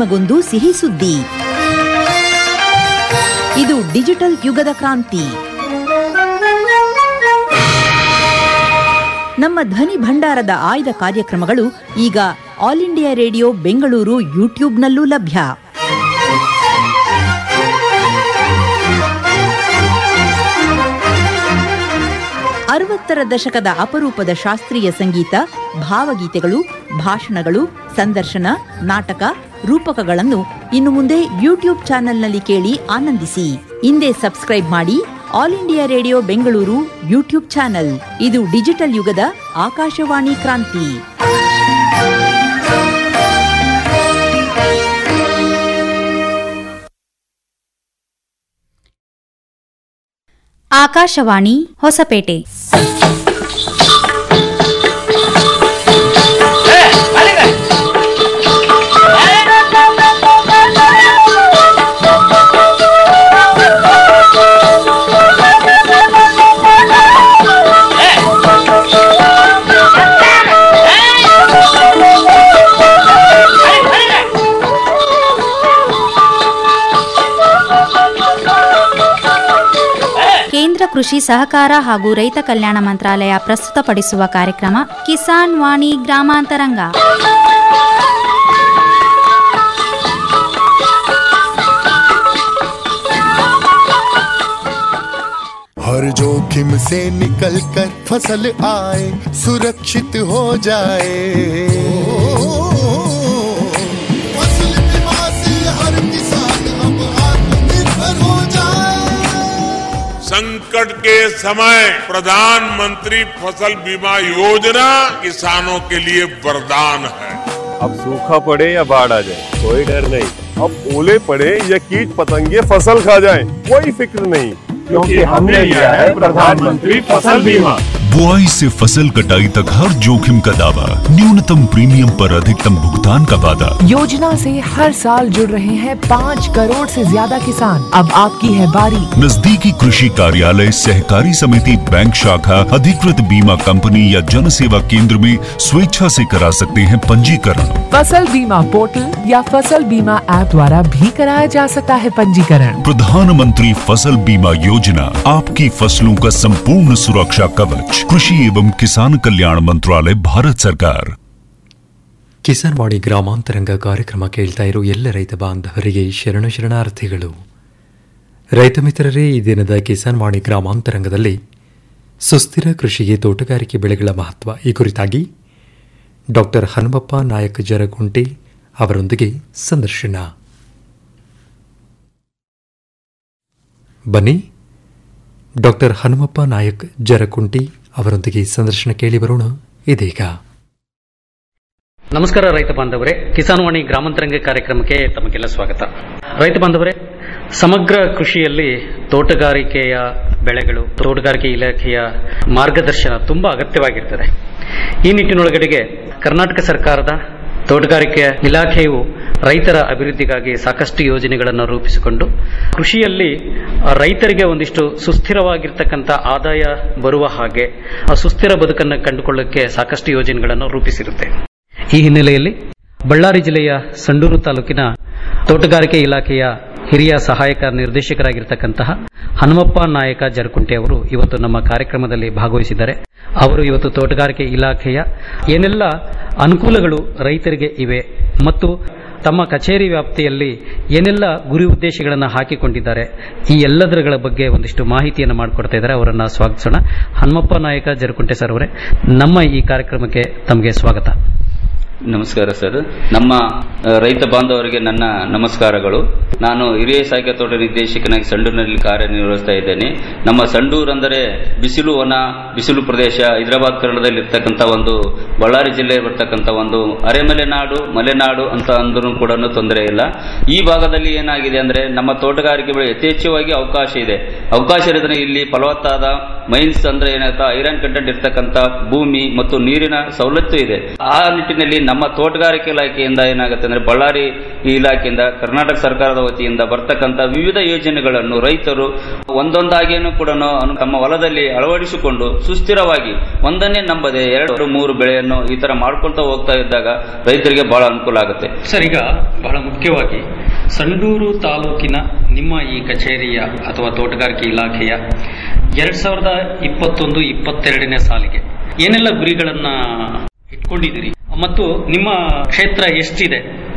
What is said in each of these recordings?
ನಿಮಗೊಂದು ಸಿಹಿ ಸುದ್ದಿ ಇದು ಡಿಜಿಟಲ್ ಯುಗದ ಕ್ರಾಂತಿ ನಮ್ಮ ಧ್ವನಿ ಭಂಡಾರದ ಆಯ್ದ ಕಾರ್ಯಕ್ರಮಗಳು ಈಗ ಆಲ್ ಇಂಡಿಯಾ ರೇಡಿಯೋ ಬೆಂಗಳೂರು ಯೂಟ್ಯೂಬ್ನಲ್ಲೂ ಲಭ್ಯ ಅರವತ್ತರ ದಶಕದ ಅಪರೂಪದ ಶಾಸ್ತ್ರೀಯ ಸಂಗೀತ ಭಾವಗೀತೆಗಳು ಭಾಷಣಗಳು ಸಂದರ್ಶನ ನಾಟಕ ರೂಪಕಗಳನ್ನು ಇನ್ನು ಮುಂದೆ ಯೂಟ್ಯೂಬ್ ಚಾನೆಲ್ನಲ್ಲಿ ಕೇಳಿ ಆನಂದಿಸಿ ಹಿಂದೆ ಸಬ್ಸ್ಕ್ರೈಬ್ ಮಾಡಿ All India Radio Bengaluru YouTube channel ಇದು ಡಿಜಿಟಲ್ ಯುಗದ ಆಕಾಶವಾಣಿ ಕ್ರಾಂತಿ ಆಕಾಶವಾಣಿ ಹೊಸಪೇಟೆ ಕೇಂದ್ರ ಕೃಷಿ ಸಹಕಾರ ಹಾಗೂ ರೈತ ಕಲ್ಯಾಣ ಮಂತ್ರಾಲಯ ಪ್ರಸ್ತುತಪಡಿಸುವ ಕಾರ್ಯಕ್ರಮ ಕಿಸಾನ್ ವಾಣಿ ಗ್ರಾಮಾಂತರಂಗ हर जोखिम से निकल कर फसल आए सुरक्षित हो जाए फसल बीमा से हर किसान अब आत्मनिर्भर हो जाए संकट के समय प्रधानमंत्री फसल बीमा योजना किसानों के लिए वरदान है अब सूखा पड़े या बाढ़ आ जाए कोई डर नहीं अब ओले पड़े या कीट पतंगे फसल खा जाए कोई फिक्र नहीं क्योंकि हमने लिया है प्रधानमंत्री फसल बीमा बुआई से फसल कटाई तक हर जोखिम का दावा न्यूनतम प्रीमियम पर अधिकतम भुगतान का वादा योजना से हर साल जुड़ रहे हैं पाँच करोड़ से ज्यादा किसान अब आपकी है बारी नजदीकी कृषि कार्यालय सहकारी समिति बैंक शाखा अधिकृत बीमा कंपनी या जन सेवा केंद्र में स्वेच्छा से करा सकते हैं पंजीकरण फसल बीमा पोर्टल या फसल बीमा ऐप द्वारा भी कराया जा सकता है पंजीकरण प्रधानमंत्री फसल बीमा योजना आपकी फसलों का संपूर्ण सुरक्षा कवच कृषि एवं किसान कल्याण मंत्रालय भारत सरकार ಕಿಸಾನ್ ವಾಣಿ ಗ್ರಾಮಾಂತರಂಗ ಕಾರ್ಯಕ್ರಮ ಕೇಳ್ತಾ ಇರೋ ಎಲ್ಲ ರೈತ ಬಾಂಧವರಿಗೆ ಶರಣ ಶರಣಾರ್ಥಿಗಳು ರೈತ ಮಿತ್ರರೇ ಈ ದಿನದ ಕಿಸಾನ್ ವಾಣಿ ಗ್ರಾಮಾಂತರಂಗದಲ್ಲಿ ಸುಸ್ಥಿರ ಕೃಷಿಗೆ ತೋಟಗಾರಿಕೆ ಬೆಳೆಗಳ ಮಹತ್ವ ಈ ಕುರಿತಾಗಿ ಡಾಕ್ಟರ್ ಹನುಮಪ್ಪ ನಾಯಕ್ ಜರಗುಂಟಿ ಅವರೊಂದಿಗೆ ಸಂದರ್ಶನ ಬನ್ನಿ ಡಾಕ್ಟರ್ ಹನುಮಪ್ಪ ನಾಯಕ್ ಜರಕುಂಟಿ ಅವರೊಂದಿಗೆ ಸಂದರ್ಶನ ಕೇಳಿ ಬರೋಣ ಇದೀಗ ನಮಸ್ಕಾರ ರೈತ ಬಾಂಧವರೇ ಕಿಸಾನ್ ವಾಣಿ ಗ್ರಾಮಾಂತರಂಗ ಕಾರ್ಯಕ್ರಮಕ್ಕೆ ತಮಗೆಲ್ಲ ಸ್ವಾಗತ ರೈತ ಬಾಂಧವರೇ ಸಮಗ್ರ ಕೃಷಿಯಲ್ಲಿ ತೋಟಗಾರಿಕೆಯ ಬೆಳೆಗಳು ತೋಟಗಾರಿಕೆ ಇಲಾಖೆಯ ಮಾರ್ಗದರ್ಶನ ತುಂಬಾ ಅಗತ್ಯವಾಗಿರ್ತದೆ ಈ ನಿಟ್ಟಿನೊಳಗಡೆಗೆ ಕರ್ನಾಟಕ ಸರ್ಕಾರದ ತೋಟಗಾರಿಕೆ ಇಲಾಖೆಯು ರೈತರ ಅಭಿವೃದ್ಧಿಗಾಗಿ ಸಾಕಷ್ಟು ಯೋಜನೆಗಳನ್ನು ರೂಪಿಸಿಕೊಂಡು ಕೃಷಿಯಲ್ಲಿ ಆ, ರೈತರಿಗೆ ಒಂದಿಷ್ಟು ಸುಸ್ಥಿರವಾಗಿರ್ತಕ್ಕಂಥ ಆದಾಯ ಬರುವ ಹಾಗೆ ಆ ಸುಸ್ಥಿರ ಬದುಕನ್ನು ಕಂಡುಕೊಳ್ಳಕ್ಕೆ ಸಾಕಷ್ಟು ಯೋಜನೆಗಳನ್ನು ರೂಪಿಸಿರುತ್ತೆ ಈ ಹಿನ್ನೆಲೆಯಲ್ಲಿ ಬಳ್ಳಾರಿ ಜಿಲ್ಲೆಯ ಸಂಡೂರು ತಾಲೂಕಿನ ತೋಟಗಾರಿಕೆ ಇಲಾಖೆಯ ಹಿರಿಯ ಸಹಾಯಕ ನಿರ್ದೇಶಕರಾಗಿರ್ತಕ್ಕಂತಹ ಹನುಮಪ್ಪ ನಾಯಕ ಜರಕುಂಟೆ ಅವರು ಇವತ್ತು ನಮ್ಮ ಕಾರ್ಯಕ್ರಮದಲ್ಲಿ ಭಾಗವಹಿಸಿದ್ದಾರೆ ಅವರು ಇವತ್ತು ತೋಟಗಾರಿಕೆ ಇಲಾಖೆಯ ಏನೆಲ್ಲ ಅನುಕೂಲಗಳು ರೈತರಿಗೆ ಇವೆ ಮತ್ತು ತಮ್ಮ ಕಚೇರಿ ವ್ಯಾಪ್ತಿಯಲ್ಲಿ ಏನೆಲ್ಲ ಗುರಿ ಉದ್ದೇಶಗಳನ್ನು ಹಾಕಿಕೊಂಡಿದ್ದಾರೆ ಈ ಎಲ್ಲದರಗಳ ಬಗ್ಗೆ ಒಂದಿಷ್ಟು ಮಾಹಿತಿಯನ್ನು ಮಾಡಿಕೊಡ್ತಾ ಇದ್ದಾರೆ ಅವರನ್ನ ಸ್ವಾಗತಿಸೋಣ ಹನುಮಪ್ಪ ನಾಯಕ ಜರಕುಂಟೆ ಸರ್ ಅವರೇ ನಮ್ಮ ಈ ಕಾರ್ಯಕ್ರಮಕ್ಕೆ ತಮಗೆ ಸ್ವಾಗತ ನಮಸ್ಕಾರ ಸರ್ ನಮ್ಮ ಆ, ರೈತ ಬಾಂಧವರಿಗೆ ನನ್ನ ನಮಸ್ಕಾರಗಳು ನಾನು ಹಿರಿಯ ಸಹಾಯಕ ತೋಟ ನಿರ್ದೇಶಕನಾಗಿ ಸಂಡೂರಿನಲ್ಲಿ ಕಾರ್ಯನಿರ್ವಹಿಸ್ತಾ ಇದ್ದೇನೆ ನಮ್ಮ ಸಂಡೂರು ಅಂದರೆ ಬಿಸಿಲು ವನ ಬಿಸಿಲು ಪ್ರದೇಶ ಹೈದರಾಬಾದ್ ಕನ್ನಡದಲ್ಲಿ ಇರ್ತಕ್ಕಂಥ ಒಂದು ಬಳ್ಳಾರಿ ಜಿಲ್ಲೆ ಬರ್ತಕ್ಕಂಥ ಒಂದು ಅರೆಮಲೆನಾಡು ಮಲೆನಾಡು ಅಂತ ಅಂದ್ರೂ ಕೂಡ ತೊಂದರೆ ಇಲ್ಲ ಈ ಭಾಗದಲ್ಲಿ ಏನಾಗಿದೆ ಅಂದ್ರೆ ನಮ್ಮ ತೋಟಗಾರಿಕೆ ಬೆಳೆ ಯಥೇಚ್ಛವಾಗಿ ಅವಕಾಶ ಇದೆ ಅವಕಾಶ ಇರೋದ್ರೆ ಇಲ್ಲಿ ಫಲವತ್ತಾದ ಮೈನ್ಸ್ ಅಂದ್ರೆ ಏನಾಗ್ತಾ ಐರನ್ ಕಂಟೆಂಟ್ ಇರ್ತಕ್ಕಂಥ ಭೂಮಿ ಮತ್ತು ನೀರಿನ ಸವಲತ್ತು ಇದೆ ಆ ನಿಟ್ಟಿನಲ್ಲಿ ನಮ್ಮ ತೋಟಗಾರಿಕೆ ಇಲಾಖೆಯಿಂದ ಏನಾಗುತ್ತೆ ಅಂದ್ರೆ ಬಳ್ಳಾರಿ ಇಲಾಖೆಯಿಂದ ಕರ್ನಾಟಕ ಸರ್ಕಾರದ ವತಿಯಿಂದ ಬರ್ತಕ್ಕಂಥ ವಿವಿಧ ಯೋಜನೆಗಳನ್ನು ರೈತರು ಒಂದೊಂದಾಗಿಯೂ ಕೂಡ ತಮ್ಮ ಹೊಲದಲ್ಲಿ ಅಳವಡಿಸಿಕೊಂಡು ಸುಸ್ಥಿರವಾಗಿ ಒಂದನ್ನೇ ನಂಬದೆ ಎರಡು ಮೂರು ಬೆಳೆಯನ್ನು ಈ ತರ ಮಾಡ್ಕೊಳ್ತಾ ಹೋಗ್ತಾ ಇದ್ದಾಗ ರೈತರಿಗೆ ಬಹಳ ಅನುಕೂಲ ಆಗುತ್ತೆ ಸರ್ ಈಗ ಬಹಳ ಮುಖ್ಯವಾಗಿ ಸಂಡೂರು ತಾಲೂಕಿನ ನಿಮ್ಮ ಈ ಕಚೇರಿಯ ಅಥವಾ ತೋಟಗಾರಿಕೆ ಇಲಾಖೆಯ ಎರಡ್ ಸಾವಿರದ ಇಪ್ಪತ್ತೊಂದು ಇಪ್ಪತ್ತೆರಡನೇ ಸಾಲಿಗೆ ಏನೆಲ್ಲ ಗುರಿಗಳನ್ನ ಇಟ್ಕೊಂಡಿದ್ದೀರಿ ಮತ್ತು ನಿಮ್ಮ ಕ್ಷೇತ್ರ ಎಷ್ಟಿದೆ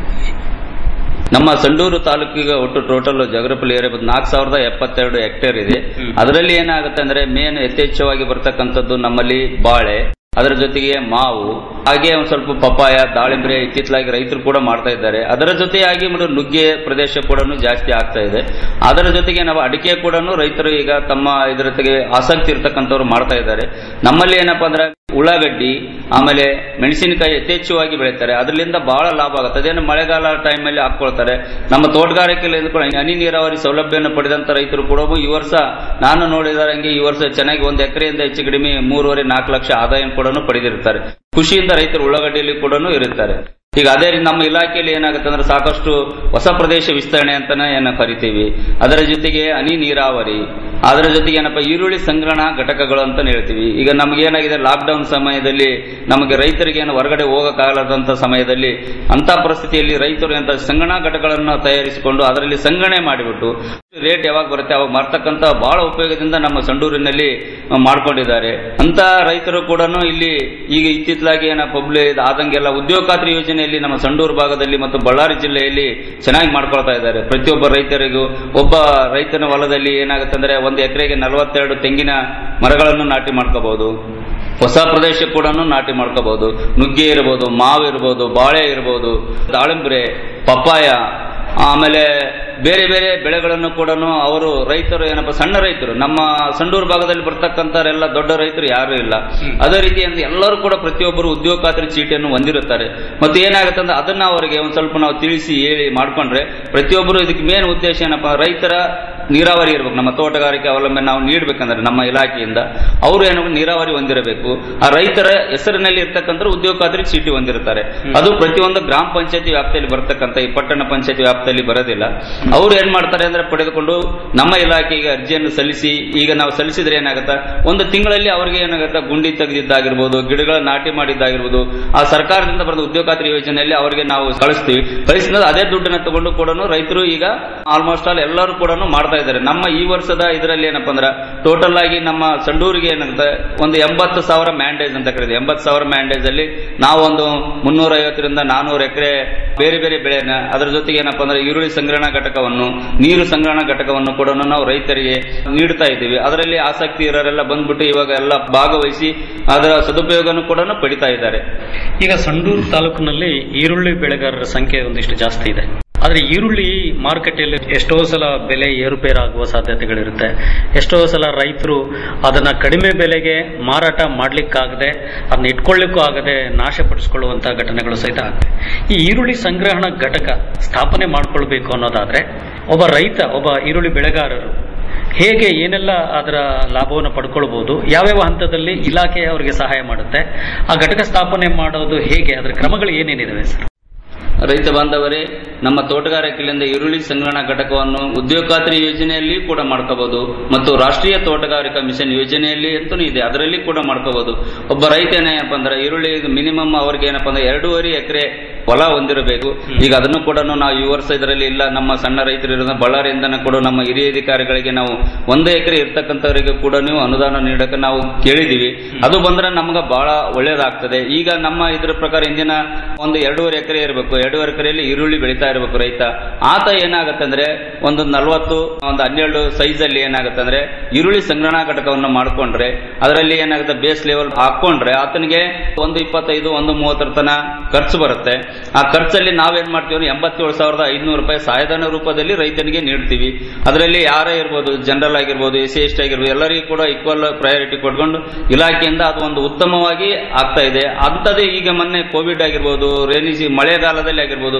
ನಮ್ಮ ಸಂಡೂರು ತಾಲೂಕಿಗೆ ಒಟ್ಟು ಟೋಟಲ್ ಜಾಗ್ರಫಿಲ್ ಏರಿಯಾ ಬಂದು ನಾಲ್ಕು ಸಾವಿರದ ಎಪ್ಪತ್ತೆರಡು ಹೆಕ್ಟೇರ್ ಇದೆ ಅದರಲ್ಲಿ ಏನಾಗುತ್ತೆ ಅಂದ್ರೆ ಮೇನ್ ಯಥೇಚ್ಛವಾಗಿ ಬರ್ತಕ್ಕಂಥದ್ದು ನಮ್ಮಲ್ಲಿ ಬಾಳೆ ಅದರ ಜೊತೆಗೆ ಮಾವು ಹಾಗೆ ಒಂದು ಸ್ವಲ್ಪ ಪಪ್ಪಾಯ ದಾಳಿಂಬೆ ಇತ್ತಿತ್ತಲಾಗಿ ರೈತರು ಕೂಡ ಮಾಡ್ತಾ ಇದ್ದಾರೆ ಅದರ ಜೊತೆಯಾಗಿ ಮತ್ತು ನುಗ್ಗೆ ಪ್ರದೇಶ ಕೂಡ ಜಾಸ್ತಿ ಆಗ್ತಾ ಇದೆ ಅದರ ಜೊತೆಗೆ ನಾವು ಅಡಿಕೆ ಕೂಡ ರೈತರು ಈಗ ತಮ್ಮ ಇದರ ಜೊತೆಗೆ ಆಸಕ್ತಿ ಇರ್ತಕ್ಕಂಥವ್ರು ಮಾಡ್ತಾ ಇದ್ದಾರೆ ನಮ್ಮಲ್ಲಿ ಏನಪ್ಪಾ ಅಂದ್ರೆ ಉಳ್ಳಾಗಡ್ಡಿ ಆಮೇಲೆ ಮೆಣಸಿನಕಾಯಿ ಯಥೇಚ್ಛವಾಗಿ ಬೆಳೀತಾರೆ ಅದರಿಂದ ಬಹಳ ಲಾಭ ಆಗುತ್ತೆ ಅದೇನು ಮಳೆಗಾಲ ಟೈಮಲ್ಲಿ ಹಾಕೊಳ್ತಾರೆ ನಮ್ಮ ತೋಟಗಾರಿಕೆಯಲ್ಲಿ ಕೂಡ ಹನಿ ನೀರಾವರಿ ಸೌಲಭ್ಯವನ್ನು ಪಡೆದಂತ ರೈತರು ಕೂಡ ಈ ವರ್ಷ ನಾನು ನೋಡಿದಾರಂಗೆ ಈ ವರ್ಷ ಚೆನ್ನಾಗಿ ಒಂದು ಎಕರೆಯಿಂದ ಹೆಚ್ಚು ಕಡಿಮೆ ಮೂರುವರೆ ನಾಲ್ಕು ಲಕ್ಷ ಆದಾಯ ಕೂಡ ಪಡೆದಿರ್ತಾರೆ ಖುಷಿಯಿಂದ ರೈತರು ಉಳ್ಳಾಗಡ್ಡಿಯಲ್ಲಿ ಕೂಡ ಇರುತ್ತಾರೆ ಈಗ ಅದೇ ರೀತಿ ನಮ್ಮ ಇಲಾಖೆಯಲ್ಲಿ ಏನಾಗುತ್ತೆ ಅಂದ್ರೆ ಸಾಕಷ್ಟು ಹೊಸ ಪ್ರದೇಶ ವಿಸ್ತರಣೆ ಅಂತಾನೆ ಏನು ಕರಿತೀವಿ ಅದರ ಜೊತೆಗೆ ಹನಿ ನೀರಾವರಿ ಅದರ ಜೊತೆಗೆ ಏನಪ್ಪ ಈರುಳ್ಳಿ ಸಂಗ್ರಹಣಾ ಘಟಕಗಳು ಅಂತ ಹೇಳ್ತೀವಿ ಈಗ ನಮ್ಗೆ ಏನಾಗಿದೆ ಲಾಕ್ಡೌನ್ ಸಮಯದಲ್ಲಿ ನಮಗೆ ರೈತರಿಗೆ ಏನು ಹೊರಗಡೆ ಹೋಗಕ್ಕಾಗಲಾದಂತ ಸಮಯದಲ್ಲಿ ಅಂತ ಪರಿಸ್ಥಿತಿಯಲ್ಲಿ ರೈತರು ಎಂತ ಸಂಗ್ರಹಣಾ ಘಟಕಗಳನ್ನು ತಯಾರಿಸಿಕೊಂಡು ಅದರಲ್ಲಿ ಸಂಗ್ರಹಣೆ ಮಾಡಿಬಿಟ್ಟು ರೇಟ್ ಯಾವಾಗ ಬರುತ್ತೆ ಅವಾಗ ಮಾರ್ತಕ್ಕಂತ ಬಹಳ ಉಪಯೋಗದಿಂದ ನಮ್ಮ ಸಂಡೂರಿನಲ್ಲಿ ಮಾಡ್ಕೊಂಡಿದ್ದಾರೆ ಅಂತ ರೈತರು ಕೂಡ ಇಲ್ಲಿ ಈಗ ಇತ್ತಿತ್ತಲಾಗಿ ಏನ ಪಬ್ಲಿಕ್ ಆದಂಗೆಲ್ಲ ಉದ್ಯೋಗ ಖಾತ್ರಿ ಯೋಜನೆಯಲ್ಲಿ ನಮ್ಮ ಸಂಡೂರು ಭಾಗದಲ್ಲಿ ಮತ್ತು ಬಳ್ಳಾರಿ ಜಿಲ್ಲೆಯಲ್ಲಿ ಚೆನ್ನಾಗಿ ಮಾಡ್ಕೊಳ್ತಾ ಇದ್ದಾರೆ ಪ್ರತಿಯೊಬ್ಬ ರೈತರಿಗೂ ಒಬ್ಬ ರೈತನ ಹೊಲದಲ್ಲಿ ಏನಾಗುತ್ತೆ ಅಂದ್ರೆ ಒಂದು ಎಕರೆಗೆ ನಲವತ್ತೆರಡು ತೆಂಗಿನ ಮರಗಳನ್ನು ನಾಟಿ ಮಾಡ್ಕೋಬಹುದು ಹೊಸ ಪ್ರದೇಶ ಕೂಡ ನಾಟಿ ಮಾಡ್ಕೋಬಹುದು ನುಗ್ಗೆ ಇರಬಹುದು ಮಾವು ಇರಬಹುದು ಬಾಳೆ ಇರಬಹುದು ದಾಳಿಂಬ್ರೆ ಪಪ್ಪಾಯ ಆಮೇಲೆ ಬೇರೆ ಬೇರೆ ಬೆಳೆಗಳನ್ನು ಕೂಡ ಅವರು ರೈತರು ಏನಪ್ಪ ಸಣ್ಣ ರೈತರು ನಮ್ಮ ಸಂಡೂರು ಭಾಗದಲ್ಲಿ ಬರ್ತಕ್ಕಂಥವರೆಲ್ಲ ದೊಡ್ಡ ರೈತರು ಯಾರು ಇಲ್ಲ ಅದೇ ರೀತಿ ಅಂದ್ರೆ ಎಲ್ಲರೂ ಕೂಡ ಪ್ರತಿಯೊಬ್ಬರು ಉದ್ಯೋಗ ಖಾತ್ರಿ ಚೀಟಿಯನ್ನು ಹೊಂದಿರುತ್ತಾರೆ ಮತ್ತೆ ಏನಾಗುತ್ತೆ ಅಂದ್ರೆ ಅದನ್ನ ಅವರಿಗೆ ಒಂದ್ ಸ್ವಲ್ಪ ನಾವು ತಿಳಿಸಿ ಹೇಳಿ ಮಾಡ್ಕೊಂಡ್ರೆ ಪ್ರತಿಯೊಬ್ಬರು ಇದಕ್ಕೆ ಮೇನ್ ಉದ್ದೇಶ ಏನಪ್ಪ ರೈತರ ನೀರಾವರಿ ಇರ್ಬೇಕು ನಮ್ಮ ತೋಟಗಾರಿಕೆ ಅವಲಂಬನೆ ನಾವು ನೀಡಬೇಕಂದ್ರೆ ನಮ್ಮ ಇಲಾಖೆಯಿಂದ ಅವರು ಏನು ನೀರಾವರಿ ಹೊಂದಿರಬೇಕು ಆ ರೈತರ ಹೆಸರಿನಲ್ಲಿ ಇರ್ತಕ್ಕಂಥ ಉದ್ಯೋಗ ಖಾತ್ರಿ ಚೀಟಿ ಹೊಂದಿರ್ತಾರೆ ಅದು ಪ್ರತಿಯೊಂದು ಗ್ರಾಮ ಪಂಚಾಯತಿ ವ್ಯಾಪ್ತಿಯಲ್ಲಿ ಬರ್ತಕ್ಕಂಥ ಈ ಪಟ್ಟಣ ಪಂಚಾಯತಿ ವ್ಯಾಪ್ತಿಯಲ್ಲಿ ಬರೋದಿಲ್ಲ ಅವ್ರು ಏನ್ ಮಾಡ್ತಾರೆ ಅಂದ್ರೆ ಪಡೆದುಕೊಂಡು ನಮ್ಮ ಇಲಾಖೆಗೆ ಅರ್ಜಿಯನ್ನು ಸಲ್ಲಿಸಿ ಈಗ ನಾವು ಸಲ್ಲಿಸಿದ್ರೆ ಏನಾಗುತ್ತೆ ಒಂದು ತಿಂಗಳಲ್ಲಿ ಅವರಿಗೆ ಏನಾಗುತ್ತೆ ಗುಂಡಿ ತೆಗೆದಿದ್ದಾಗಿರ್ಬೋದು ಗಿಡಗಳ ನಾಟಿ ಮಾಡಿದ್ದಾಗಿರ್ಬೋದು ಆ ಸರ್ಕಾರದಿಂದ ಬರೆದ ಉದ್ಯೋಗ ಖಾತ್ರಿ ಯೋಜನೆಯಲ್ಲಿ ಅವರಿಗೆ ನಾವು ಕಳಿಸ್ತೀವಿ ಕಳಿಸಿದ ಅದೇ ದುಡ್ಡನ್ನ ತಗೊಂಡು ಕೂಡ ರೈತರು ಈಗ ಆಲ್ಮೋಸ್ಟ್ ಆಲ್ ಎಲ್ಲರೂ ಕೂಡ ಮಾಡ್ತಾ ಇದ್ದಾರೆ ನಮ್ಮ ಈ ವರ್ಷದ ಇದರಲ್ಲಿ ಏನಪ್ಪಾ ಅಂದ್ರೆ ಟೋಟಲ್ ಆಗಿ ನಮ್ಮ ಸಂಡೂರಿಗೆ ಏನಾಗುತ್ತೆ ಒಂದು ಎಂಬತ್ತು ಸಾವಿರ ಮ್ಯಾಂಡೇಜ್ ಅಂತ ಕರೀತೀವಿ ಎಂಬತ್ತು ಸಾವಿರ ಮ್ಯಾಂಡೇಜ್ ಅಲ್ಲಿ ನಾವು ಒಂದು ಮುನ್ನೂರ ಐವತ್ತರಿಂದ ನಾನೂರು ಎಕರೆ ಬೇರೆ ಬೇರೆ ಬೆಳೆನ ಅದರ ಜೊತೆಗೆ ಏನಪ್ಪಾ ಅಂದ್ರೆ ಈರುಳ್ಳಿ ಸಂಗ್ರಹಣಾ ಘಟಕವನ್ನು ನೀರು ಸಂಗ್ರಹಣಾ ಘಟಕವನ್ನು ಕೂಡ ನಾವು ರೈತರಿಗೆ ನೀಡ್ತಾ ಇದ್ದೀವಿ ಅದರಲ್ಲಿ ಆಸಕ್ತಿ ಇರೋರೆಲ್ಲ ಬಂದ್ಬಿಟ್ಟು ಇವಾಗ ಎಲ್ಲ ಭಾಗವಹಿಸಿ ಅದರ ಸದುಪಯೋಗನೂ ಕೂಡ ಪಡಿತಾ ಇದ್ದಾರೆ ಈಗ ಸಂಡೂರು ತಾಲೂಕಿನಲ್ಲಿ ಈರುಳ್ಳಿ ಬೆಳೆಗಾರರ ಸಂಖ್ಯೆ ಒಂದಿಷ್ಟು ಜಾಸ್ತಿ ಇದೆ ಆದ್ರೆ ಈರುಳ್ಳಿ ಮಾರುಕಟ್ಟೆಯಲ್ಲಿ ಎಷ್ಟೋ ಸಲ ಬೆಲೆ ಏರುಪೇರಾಗುವ ಸಾಧ್ಯತೆಗಳಿರುತ್ತೆ ಎಷ್ಟೋ ಸಲ ರೈತರು ಅದನ್ನ ಕಡಿಮೆ ಬೆಲೆಗೆ ಮಾರಾಟ ಮಾಡ್ಲಿಕ್ಕಾಗದೆ ಅದನ್ನ ಇಟ್ಕೊಳ್ಳಿಕ್ಕೂ ಆಗದೆ ನಾಶಪಡಿಸಿಕೊಳ್ಳುವಂತಹ ಘಟನೆಗಳು ಸಹಿತ ಆಗ್ತವೆ ಈ ಈರುಳ್ಳಿ ಸಂಗ್ರಹಣಾ ಘಟಕ ಸ್ಥಾಪನೆ ಮಾಡ್ಕೊಳ್ಬೇಕು ಅನ್ನೋದಾದ್ರೆ ಒಬ್ಬ ರೈತ ಒಬ್ಬ ಈರುಳ್ಳಿ ಬೆಳೆಗಾರರು ಹೇಗೆ ಏನೆಲ್ಲ ಅದರ ಲಾಭವನ್ನು ಪಡ್ಕೊಳ್ಬಹುದು ಯಾವ್ಯಾವ ಹಂತದಲ್ಲಿ ಇಲಾಖೆ ಅವರಿಗೆ ಸಹಾಯ ಮಾಡುತ್ತೆ ಆ ಘಟಕ ಸ್ಥಾಪನೆ ಮಾಡೋದು ಹೇಗೆ ಅದರ ಕ್ರಮಗಳು ಏನೇನಿದಾವೆ ಸರ್ ರೈತ ಬಾಂಧವರೇ ನಮ್ಮ ತೋಟಗಾರಿಕೆಯಿಂದ ಈರುಳ್ಳಿ ಸಂಗ್ರಹಣಾ ಘಟಕವನ್ನು ಉದ್ಯೋಗ ಖಾತ್ರಿ ಯೋಜನೆಯಲ್ಲಿ ಕೂಡ ಮಾಡ್ಕೋಬಹುದು ಮತ್ತು ರಾಷ್ಟ್ರೀಯ ತೋಟಗಾರಿಕಾ ಮಿಷನ್ ಯೋಜನೆಯಲ್ಲಿ ಅಂತೂ ಇದೆ ಅದರಲ್ಲಿ ಕೂಡ ಮಾಡ್ಕೋಬಹುದು ಒಬ್ಬ ರೈತ ಏನಪ್ಪ ಅಂದ್ರೆ ಈರುಳ್ಳಿ ಮಿನಿಮಮ್ ಅವ್ರಿಗೆ ಏನಪ್ಪ ಅಂದ್ರೆ ಎರಡೂವರೆ ಎಕರೆ ಹೊಲ ಹೊಂದಿರಬೇಕು ಈಗ ಅದನ್ನು ಕೂಡ ನಾವು ಈ ವರ್ಷ ಇದರಲ್ಲಿ ಇಲ್ಲ ನಮ್ಮ ಸಣ್ಣ ರೈತರು ಇರೋದ ಬಳ್ಳಾರಿಯಿಂದನೂ ಕೂಡ ನಮ್ಮ ಹಿರಿಯ ಅಧಿಕಾರಿಗಳಿಗೆ ನಾವು ಒಂದು ಎಕರೆ ಇರ್ತಕ್ಕಂಥವರಿಗೆ ಕೂಡ ನೀವು ಅನುದಾನ ನೀಡಕ್ಕೆ ನಾವು ಕೇಳಿದೀವಿ ಅದು ಬಂದ್ರೆ ನಮ್ಗೆ ಬಹಳ ಒಳ್ಳೇದಾಗ್ತದೆ ಈಗ ನಮ್ಮ ಇದ್ರ ಪ್ರಕಾರ ಇಂದಿನ ಒಂದು ಎರಡೂವರೆ ಎಕರೆ ಇರಬೇಕು ಎರಡೂವರೆ ಎಕರೆಯಲ್ಲಿ ಈರುಳ್ಳಿ ಬೆಳೀತಾ ಇರಬೇಕು ರೈತ ಆತ ಏನಾಗುತ್ತೆ ಅಂದ್ರೆ ಒಂದು ನಲವತ್ತು ಒಂದು ಹನ್ನೆರಡು ಸೈಜ್ ಅಲ್ಲಿ ಏನಾಗುತ್ತೆ ಅಂದ್ರೆ ಈರುಳ್ಳಿ ಸಂಗ್ರಹಣಾ ಘಟಕವನ್ನು ಮಾಡ್ಕೊಂಡ್ರೆ ಅದರಲ್ಲಿ ಏನಾಗುತ್ತೆ ಬೇಸ್ ಲೆವೆಲ್ ಹಾಕೊಂಡ್ರೆ ಆತನಿಗೆ ಒಂದು ಇಪ್ಪತ್ತೈದು ಒಂದು ಮೂವತ್ತರ ತನ ಖರ್ಚು ಬರುತ್ತೆ ಆ ಖರ್ಚಲ್ಲಿ ನಾವೇನ್ ಮಾಡ್ತೀವಿ ಅಂದ್ರೆ ಎಂಬತ್ತೇಳು ಸಾವಿರದ ಐದುನೂರು ರೂಪಾಯಿ ಸಹಾಯಧನ ರೂಪದಲ್ಲಿ ರೈತನಿಗೆ ನೀಡ್ತೀವಿ ಅದರಲ್ಲಿ ಯಾರೇ ಇರ್ಬೋದು ಜನರಲ್ ಆಗಿರ್ಬೋದು ಎಸ್ ಸಿ ಎಸ್ ಟಿ ಆಗಿರ್ಬೋದು ಎಲ್ಲರಿಗೂ ಕೂಡ ಈಕ್ವಲ್ ಪ್ರಯಾರಿಟಿ ಕೊಟ್ಕೊಂಡು ಇಲಾಖೆಯಿಂದ ಅದು ಒಂದು ಉತ್ತಮವಾಗಿ ಆಗ್ತಾ ಇದೆ ಅಂಥದ್ದೇ ಈಗ ಮೊನ್ನೆ ಕೋವಿಡ್ ಆಗಿರ್ಬೋದು ರೇನಿ ಮಳೆಗಾಲದಲ್ಲಿ ಆಗಿರ್ಬೋದು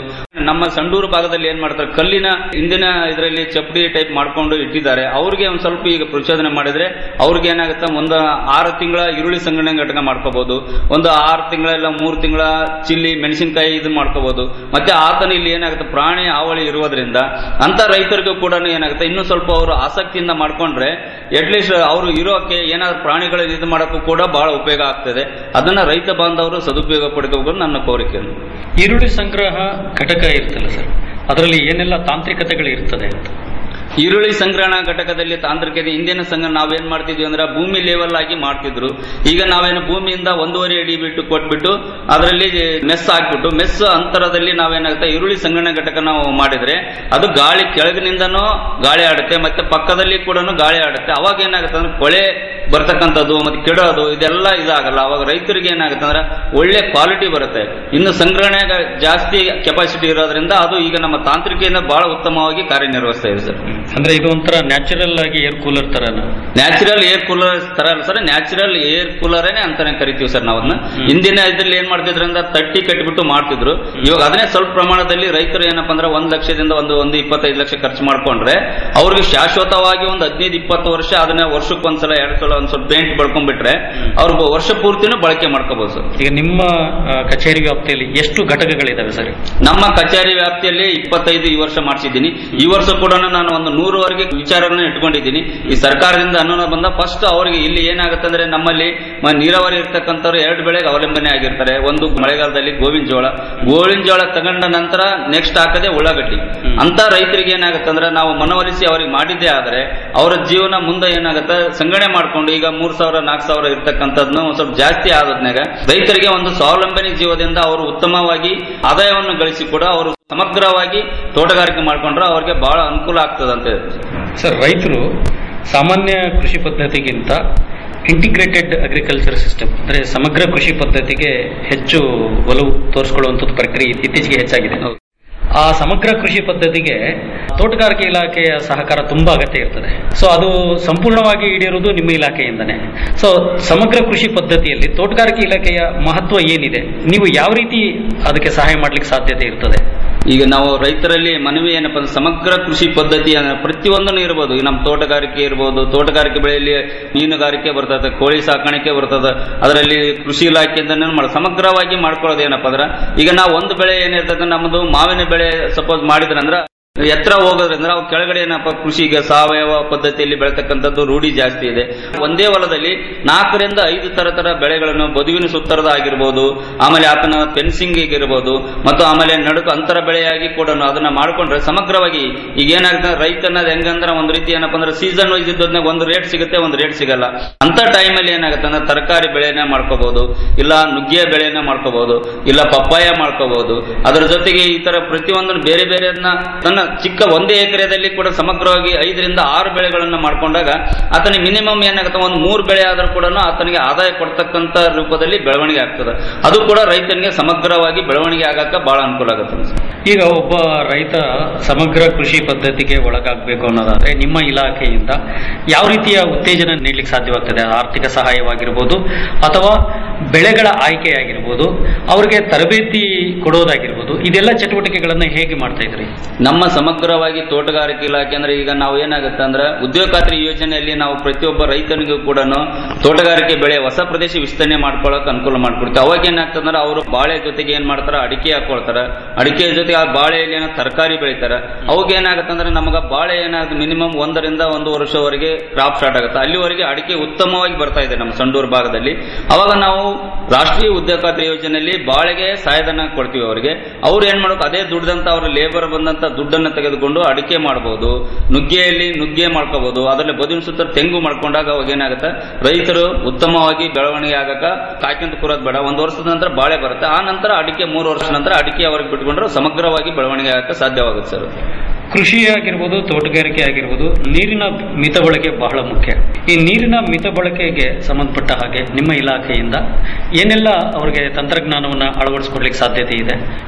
ನಮ್ಮ ಸಂಡೂರು ಭಾಗದಲ್ಲಿ ಏನ್ ಮಾಡ್ತಾರೆ ಕಲ್ಲಿನ ಹಿಂದಿನ ಇದರಲ್ಲಿ ಚಪ್ಪಡಿ ಟೈಪ್ ಮಾಡ್ಕೊಂಡು ಇಟ್ಟಿದ್ದಾರೆ ಅವ್ರಿಗೆ ಒಂದ್ ಸ್ವಲ್ಪ ಈಗ ಪ್ರಚೋದನೆ ಮಾಡಿದ್ರೆ ಅವ್ರಿಗೆ ಏನಾಗುತ್ತೆ ಒಂದು ಆರು ತಿಂಗಳ ಈರುಳ್ಳಿ ಸಂಗ್ರಹಣೆ ಘಟಕ ಮಾಡ್ಕೋಬಹುದು ಒಂದು ಆರು ತಿಂಗಳ ಇಲ್ಲ ಮೂರು ತಿಂಗಳ ಚಿಲ್ಲಿ ಮೆಣಸಿನಕಾಯಿ ಇದನ್ನ ಮಾಡ್ಕೋಬಹುದು ಮತ್ತೆ ಆತನ ಇಲ್ಲಿ ಏನಾಗುತ್ತೆ ಪ್ರಾಣಿ ಹಾವಳಿ ಇರುವುದರಿಂದ ಅಂತ ರೈತರಿಗೂ ಕೂಡ ಏನಾಗುತ್ತೆ ಇನ್ನೂ ಸ್ವಲ್ಪ ಅವರು ಆಸಕ್ತಿಯಿಂದ ಮಾಡ್ಕೊಂಡ್ರೆ ಅಟ್ಲೀಸ್ಟ್ ಅವರು ಇರೋಕೆ ಏನಾದ್ರು ಪ್ರಾಣಿಗಳ ಇದು ಮಾಡೋಕ್ಕೂ ಕೂಡ ಬಹಳ ಉಪಯೋಗ ಆಗ್ತದೆ ಅದನ್ನ ರೈತ ಬಾಂಧವರು ಸದುಪಯೋಗ ಪಡ್ಕೋಬೇಕು ನನ್ನ ಕೋರಿಕೆ ಈರುಳ್ಳಿ ಸಂಗ್ರಹ ಘಟಕ ಇರ್ತಲ್ಲ ಸರ್ ಅದರಲ್ಲಿ ಏನೆಲ್ಲ ತಾಂತ್ರಿಕತೆಗಳು ಇರ್ತದೆ ಅಂತ ಈರುಳ್ಳಿ ಸಂಗ್ರಹಣಾ ಘಟಕದಲ್ಲಿ ತಾಂತ್ರಿಕತೆ ಹಿಂದಿನ ಸಂಘ ನಾವೇನ್ ಮಾಡ್ತಿದ್ವಿ ಅಂದ್ರೆ ಭೂಮಿ ಲೆವೆಲ್ ಆಗಿ ಮಾಡ್ತಿದ್ರು ಈಗ ನಾವೇನು ಭೂಮಿಯಿಂದ ಒಂದೂವರೆ ಅಡಿ ಬಿಟ್ಟು ಕೊಟ್ಬಿಟ್ಟು ಅದರಲ್ಲಿ ಮೆಸ್ ಹಾಕ್ಬಿಟ್ಟು ಮೆಸ್ ಅಂತರದಲ್ಲಿ ನಾವೇನಾಗುತ್ತೆ ಈರುಳ್ಳಿ ಸಂಗ್ರಹಣಾ ಘಟಕ ನಾವು ಮಾಡಿದ್ರೆ ಅದು ಗಾಳಿ ಕೆಳಗಿನಿಂದನೂ ಗಾಳಿ ಆಡುತ್ತೆ ಮತ್ತೆ ಪಕ್ಕದಲ್ಲಿ ಕೂಡ ಗಾಳಿ ಆಡುತ್ತೆ ಅವಾಗ ಏನಾಗುತ್ತೆ ಅಂದ್ರೆ ಕೊಳೆ ಬರ್ತಕ್ಕಂಥದ್ದು ಮತ್ತೆ ಕೆಡೋದು ಇದೆಲ್ಲ ಇದಾಗಲ್ಲ ಅವಾಗ ರೈತರಿಗೆ ಏನಾಗುತ್ತೆ ಅಂದ್ರೆ ಒಳ್ಳೆ ಕ್ವಾಲಿಟಿ ಬರುತ್ತೆ ಇನ್ನು ಸಂಗ್ರಹಣೆ ಜಾಸ್ತಿ ಕೆಪಾಸಿಟಿ ಇರೋದ್ರಿಂದ ಅದು ಈಗ ನಮ್ಮ ತಾಂತ್ರಿಕೆಯಿಂದ ಬಹಳ ಉತ್ತಮವಾಗಿ ಕಾರ್ಯನಿರ್ವಹಿಸ್ತಾ ಇದೆ ಸರ್ ಅಂದ್ರೆ ಇದು ಒಂಥರ ನ್ಯಾಚುರಲ್ ಆಗಿ ಏರ್ ಕೂಲರ್ ತರನ ನ್ಯಾಚುರಲ್ ಏರ್ ಕೂಲರ್ ತರ ಅಲ್ಲ ಸರ್ ನ್ಯಾಚುರಲ್ ಏರ್ ಕೂಲರೇನೆ ಅಂತಾನೆ ಕರಿತೀವಿ ಸರ್ ನಾವು ಅದನ್ನ ಹಿಂದಿನ ಇದ್ರಲ್ಲಿ ಏನ್ ಮಾಡ್ತಿದ್ರು ಅಂದ್ರೆ ತಟ್ಟಿ ಕಟ್ಟಿಬಿಟ್ಟು ಮಾಡ್ತಿದ್ರು ಇವಾಗ ಅದನ್ನೇ ಸ್ವಲ್ಪ ಪ್ರಮಾಣದಲ್ಲಿ ರೈತರು ಏನಪ್ಪಾ ಅಂದ್ರೆ ಒಂದ್ ಲಕ್ಷದಿಂದ ಒಂದು ಒಂದು ಇಪ್ಪತ್ತೈದು ಲಕ್ಷ ಖರ್ಚು ಮಾಡ್ಕೊಂಡ್ರೆ ಅವ್ರಿಗೆ ಶಾಶ್ವತವಾಗಿ ಒಂದು ಹದಿನೈದು ಇಪ್ಪತ್ತು ವರ್ಷ ಅದನ್ನ ವರ್ಷಕ್ಕೊಂದ್ಸಲ ಎರಡು ಸಲ ಒಂದ್ ಸ್ವಲ್ಪ ಪೇಂಟ್ ಬಳ್ಕೊಂಡ್ಬಿಟ್ರೆ ಅವ್ರಿಗೆ ವರ್ಷ ಪೂರ್ತಿನೂ ಬಳಕೆ ಮಾಡ್ಕೋಬಹುದು ಸರ್ ಈಗ ನಿಮ್ಮ ಆ, ಕಚೇರಿ ವ್ಯಾಪ್ತಿಯಲ್ಲಿ ಎಷ್ಟು ಘಟಕಗಳಿದಾವೆ ಸರ್ ನಮ್ಮ ಕಚೇರಿ ವ್ಯಾಪ್ತಿಯಲ್ಲಿ ಇಪ್ಪತ್ತೈದು ಈ ವರ್ಷ ಮಾಡಿಸಿದ್ದೀನಿ ಈ ವರ್ಷ ಕೂಡ ನಾನು ಒಂದು ನೂರವರೆಗೆ ವಿಚಾರನ ಇಟ್ಕೊಂಡಿದ್ದೀನಿ ಈ ಸರ್ಕಾರದಿಂದ ಅನುದಾನ ಬಂದ ಫಸ್ಟ್ ಅವರಿಗೆ ಇಲ್ಲಿ ಏನಾಗುತ್ತೆ ಅಂದ್ರೆ ನಮ್ಮಲ್ಲಿ ಮ- ನೀರಾವರಿ ಇರ್ತಕ್ಕಂಥವ್ರು ಎರಡು ಬೆಳೆಗೆ ಅವಲಂಬನೆ ಆಗಿರ್ತಾರೆ ಒಂದು ಮಳೆಗಾಲದಲ್ಲಿ ಗೋವಿನ ಜೋಳ ಗೋವಿನ ಜೋಳ ತಗೊಂಡ ನಂತರ ನೆಕ್ಸ್ಟ್ ಹಾಕದೆ ಉಳ್ಳಾಗಡ್ಡಿ ಅಂತ ರೈತರಿಗೆ ಏನಾಗುತ್ತೆ ಅಂದ್ರೆ ನಾವು ಮನವೊಲಿಸಿ ಅವ್ರಿಗೆ ಮಾಡಿದ್ದೇ ಆದ್ರೆ ಅವರ ಜೀವನ ಮುಂದೆ ಏನಾಗುತ್ತೆ ಸಂಗಣೆ ಮಾಡ್ಕೊಂಡು ಈಗ ಮೂರ್ ಸಾವಿರ ನಾಲ್ಕು ಸಾವಿರ ಇರ್ತಕ್ಕಂಥದ್ನ ಒಂದ್ ಸ್ವಲ್ಪ ಜಾಸ್ತಿ ಆದದ್ನಾಗ ರೈತರಿಗೆ ಒಂದು ಸ್ವಾವಲಂಬನೆ ಜೀವದಿಂದ ಅವರು ಉತ್ತಮವಾಗಿ ಆದಾಯವನ್ನು ಗಳಿಸಿ ಕೂಡ ಅವರು ಸಮಗ್ರವಾಗಿ ತೋಟಗಾರಿಕೆ ಮಾಡ್ಕೊಂಡ್ರೆ ಅವ್ರಿಗೆ ಬಹಳ ಅನುಕೂಲ ಆಗ್ತದಂತೆ ಸರ್ ರೈತರು ಸಾಮಾನ್ಯ ಕೃಷಿ ಪದ್ಧತಿಗಿಂತ ಇಂಟಿಗ್ರೇಟೆಡ್ ಅಗ್ರಿಕಲ್ಚರ್ ಸಿಸ್ಟಮ್ ಅಂದ್ರೆ ಸಮಗ್ರ ಕೃಷಿ ಪದ್ಧತಿಗೆ ಹೆಚ್ಚು ಒಲವು ತೋರಿಸಿಕೊಳ್ಳುವಂಥದ್ದು ಪ್ರಕ್ರಿಯೆ ಇತ್ತೀಚೆಗೆ ಹೆಚ್ಚಾಗಿದೆ ಆ ಸಮಗ್ರ ಕೃಷಿ ಪದ್ಧತಿಗೆ ತೋಟಗಾರಿಕೆ ಇಲಾಖೆಯ ಸಹಕಾರ ತುಂಬಾ ಅಗತ್ಯ ಇರ್ತದೆ ಸೊ ಅದು ಸಂಪೂರ್ಣವಾಗಿ ಈಡೇರುವುದು ನಿಮ್ಮ ಇಲಾಖೆಯಿಂದನೇ ಸೊ ಸಮಗ್ರ ಕೃಷಿ ಪದ್ಧತಿಯಲ್ಲಿ ತೋಟಗಾರಿಕೆ ಇಲಾಖೆಯ ಮಹತ್ವ ಏನಿದೆ ನೀವು ಯಾವ ರೀತಿ ಅದಕ್ಕೆ ಸಹಾಯ ಮಾಡ್ಲಿಕ್ಕೆ ಸಾಧ್ಯತೆ ಇರ್ತದೆ ಈಗ ನಾವು ರೈತರಲ್ಲಿ ಮನವಿ ಏನಪ್ಪ ಅಂದ್ರೆ ಸಮಗ್ರ ಕೃಷಿ ಪದ್ಧತಿ ಅಂದ್ರೆ ಪ್ರತಿಯೊಂದನ್ನು ಇರ್ಬೋದು ಈಗ ನಮ್ಮ ತೋಟಗಾರಿಕೆ ಇರ್ಬೋದು ತೋಟಗಾರಿಕೆ ಬೆಳೆಯಲ್ಲಿ ಮೀನುಗಾರಿಕೆ ಬರ್ತದೆ ಕೋಳಿ ಸಾಕಾಣಿಕೆ ಬರ್ತದೆ ಅದರಲ್ಲಿ ಕೃಷಿ ಇಲಾಖೆಯಿಂದ ಮಾಡ ಸಮಗ್ರವಾಗಿ ಮಾಡ್ಕೊಳ್ಳೋದು ಏನಪ್ಪ ಅಂದ್ರೆ ಈಗ ನಾವು ಒಂದು ಬೆಳೆ ಏನಿರ್ತದೆ ನಮ್ಮದು ಮಾವಿನ ಬೆಳೆ ಸಪೋಸ್ ಮಾಡಿದ್ರೆ ಅಂದ್ರೆ ಎತ್ತರ ಹೋಗೋದ್ರಿಂದ ಅವು ಕೆಳಗಡೆ ಏನಪ್ಪ ಕೃಷಿಗೆ ಸಾವಯವ ಪದ್ಧತಿಯಲ್ಲಿ ಬೆಳತಕ್ಕಂಥದ್ದು ರೂಢಿ ಜಾಸ್ತಿ ಇದೆ ಒಂದೇ ಹೊಲದಲ್ಲಿ ನಾಲ್ಕರಿಂದ ಐದು ತರ ತರ ಬೆಳೆಗಳನ್ನು ಬದುವಿನ ಸುತ್ತರದ ಆಗಿರ್ಬೋದು ಆಮೇಲೆ ಆತನ ಫೆನ್ಸಿಂಗ್ ಇರ್ಬೋದು ಮತ್ತು ಆಮೇಲೆ ನಡುಕು ಅಂತರ ಬೆಳೆಯಾಗಿ ಕೂಡ ಅದನ್ನ ಮಾಡ್ಕೊಂಡ್ರೆ ಸಮಗ್ರವಾಗಿ ಈಗ ಏನಾಗುತ್ತೆ ರೈತನ ಹೆಂಗಂದ್ರೆ ಒಂದು ರೀತಿ ಏನಪ್ಪ ಅಂದ್ರೆ ಸೀಸನ್ ವೈಸ್ ಇದ್ದದ್ನಾಗ ಒಂದು ರೇಟ್ ಸಿಗುತ್ತೆ ಒಂದು ರೇಟ್ ಸಿಗಲ್ಲ ಅಂತ ಟೈಮಲ್ಲಿ ಏನಾಗುತ್ತೆ ಅಂದ್ರೆ ತರಕಾರಿ ಬೆಳೆನ ಮಾಡ್ಕೋಬಹುದು ಇಲ್ಲ ನುಗ್ಗೆ ಬೆಳೆನ ಮಾಡ್ಕೋಬಹುದು ಇಲ್ಲ ಪಪ್ಪಾಯ ಮಾಡ್ಕೋಬಹುದು ಅದರ ಜೊತೆಗೆ ಈ ತರ ಪ್ರತಿಯೊಂದನ್ನು ಬೇರೆ ಬೇರೆಯನ್ನ ತನ್ನ ಚಿಕ್ಕ ಒಂದೇ ಎಕರೆದಲ್ಲಿ ಕೂಡ ಸಮಗ್ರವಾಗಿ ಐದರಿಂದ ಆರು ಬೆಳೆಗಳನ್ನ ಮಾಡ್ಕೊಂಡಾಗ ಆತನಿಗೆ ಮಿನಿಮಮ್ ಏನಾಗುತ್ತೆ ಒಂದು ಮೂರು ಬೆಳೆ ಆದ್ರೂ ಕೂಡ ಆತನಿಗೆ ಆದಾಯ ಕೊಡ್ತಕ್ಕಂತ ರೂಪದಲ್ಲಿ ಬೆಳವಣಿಗೆ ಆಗ್ತದೆ ಅದು ಕೂಡ ರೈತನಿಗೆ ಸಮಗ್ರವಾಗಿ ಬೆಳವಣಿಗೆ ಆಗಕ್ಕ ಬಹಳ ಅನುಕೂಲ ಆಗುತ್ತೆ ಈಗ ಒಬ್ಬ ರೈತ ಸಮಗ್ರ ಕೃಷಿ ಪದ್ಧತಿಗೆ ಒಳಗಾಗಬೇಕು ಅನ್ನೋದಾದ್ರೆ ನಿಮ್ಮ ಇಲಾಖೆಯಿಂದ ಯಾವ ರೀತಿಯ ಉತ್ತೇಜನ ನೀಡಲಿಕ್ಕೆ ಸಾಧ್ಯವಾಗ್ತದೆ ಆರ್ಥಿಕ ಸಹಾಯವಾಗಿರ್ಬೋದು ಅಥವಾ ಬೆಳೆಗಳ ಆಯ್ಕೆಯಾಗಿರ್ಬೋದು ಅವ್ರಿಗೆ ತರಬೇತಿ ಕೊಡೋದಾಗಿರ್ಬೋದು ಇದೆಲ್ಲ ಚಟುವಟಿಕೆಗಳನ್ನ ಹೇಗೆ ಮಾಡ್ತಾ ಇದ್ರಿ ನಮ್ಮ ಸಮಗ್ರವಾಗಿ ತೋಟಗಾರಿಕೆ ಇಲಾಖೆ ಅಂದ್ರೆ ಈಗ ನಾವು ಏನಾಗುತ್ತೆ ಅಂದ್ರೆ ಉದ್ಯೋಗ ಖಾತ್ರಿ ಯೋಜನೆಯಲ್ಲಿ ನಾವು ಪ್ರತಿಯೊಬ್ಬ ರೈತನಿಗೂ ಕೂಡ ತೋಟಗಾರಿಕೆ ಬೆಳೆ ಹೊಸ ಪ್ರದೇಶ ವಿಸ್ತರಣೆ ಮಾಡ್ಕೊಳ್ಳೋಕೆ ಅನುಕೂಲ ಮಾಡ್ಕೊಡ್ತೀವಿ ಅವಾಗ ಏನಾಗ್ತದೆ ಅಂದ್ರೆ ಅವರು ಬಾಳೆ ಜೊತೆಗೆ ಏನ್ ಮಾಡ್ತಾರೆ ಅಡಿಕೆ ಹಾಕೊಳ್ತಾರೆ ಅಡಿಕೆ ಜೊತೆಗೆ ಆ ಬಾಳೆಯಲ್ಲಿ ಏನೋ ತರಕಾರಿ ಬೆಳಿತಾರೆ ಅವಾಗ ಏನಾಗುತ್ತೆ ಅಂದ್ರೆ ನಮಗ ಬಾಳೆ ಏನಾಗುತ್ತೆ ಮಿನಿಮಮ್ ಒಂದರಿಂದ ಒಂದು ವರ್ಷವರೆಗೆ ಕ್ರಾಪ್ ಸ್ಟಾರ್ಟ್ ಆಗುತ್ತೆ ಅಲ್ಲಿವರೆಗೆ ಅಡಿಕೆ ಉತ್ತಮವಾಗಿ ಬರ್ತಾ ಇದೆ ನಮ್ಮ ಸಂಡೂರು ಭಾಗದಲ್ಲಿ ಅವಾಗ ನಾವು ರಾಷ್ಟ್ರೀಯ ಉದ್ಯೋಗ ಖಾತ್ರಿ ಯೋಜನೆಯಲ್ಲಿ ಬಾಳೆಗೆ ಸಹಾಯಧನ ಕೊಡ್ತೀವಿ ಅವರಿಗೆ ಅವ್ರು ಏನ್ ಮಾಡ್ಬೇಕು ಅದೇ ದುಡ್ದಂತ ಅವ್ರ ಲೇಬರ್ ಬಂದಂತ ದುಡ್ಡನ್ನು ತೆಗೆದುಕೊಂಡು ಅಡಿಕೆ ಮಾಡಬಹುದು ನುಗ್ಗೆಯಲ್ಲಿ ನುಗ್ಗೆ ಮಾಡ್ಕೋಬಹುದು ಅದರಲ್ಲಿ ಬದುವಿನ ಸುತ್ತ ತೆಂಗು ಮಾಡ್ಕೊಂಡಾಗ ಅವಾಗ ಏನಾಗುತ್ತೆ ರೈತರು ಉತ್ತಮವಾಗಿ ಬೆಳವಣಿಗೆ ಆಗಕ ಕಾಯ್ಕೊಂತ ಕೂರೋದು ಬೇಡ ಒಂದು ವರ್ಷದ ನಂತರ ಬಾಳೆ ಬರುತ್ತೆ ಆ ನಂತರ ಅಡಿಕೆ ಮೂರು ವರ್ಷದ ನಂತರ ಅಡಿಕೆ ಅವ್ರಿಗೆ ಬಿಟ್ಕೊಂಡ್ರೆ ಸಮಗ್ರವಾಗಿ ಬೆಳವಣಿಗೆ ಆಗಕ್ಕೆ ಸಾಧ್ಯವಾಗುತ್ತೆ ಸರ್ ಕೃಷಿ ಆಗಿರ್ಬೋದು ತೋಟಗಾರಿಕೆ ಆಗಿರ್ಬೋದು ನೀರಿನ ಮಿತ ಬಳಕೆ ಬಹಳ ಮುಖ್ಯ ಈ ನೀರಿನ ಮಿತ ಬಳಕೆಗೆ ಸಂಬಂಧಪಟ್ಟ ಹಾಗೆ ನಿಮ್ಮ ಇಲಾಖೆಯಿಂದ ಏನೆಲ್ಲ ಅವರಿಗೆ ತಂತ್ರಜ್ಞಾನವನ್ನು ಅಳವಡಿಸ್ಕೊಡ್ಲಿಕ್ಕೆ ಸಾಧ್ಯತೆ ಇದೆ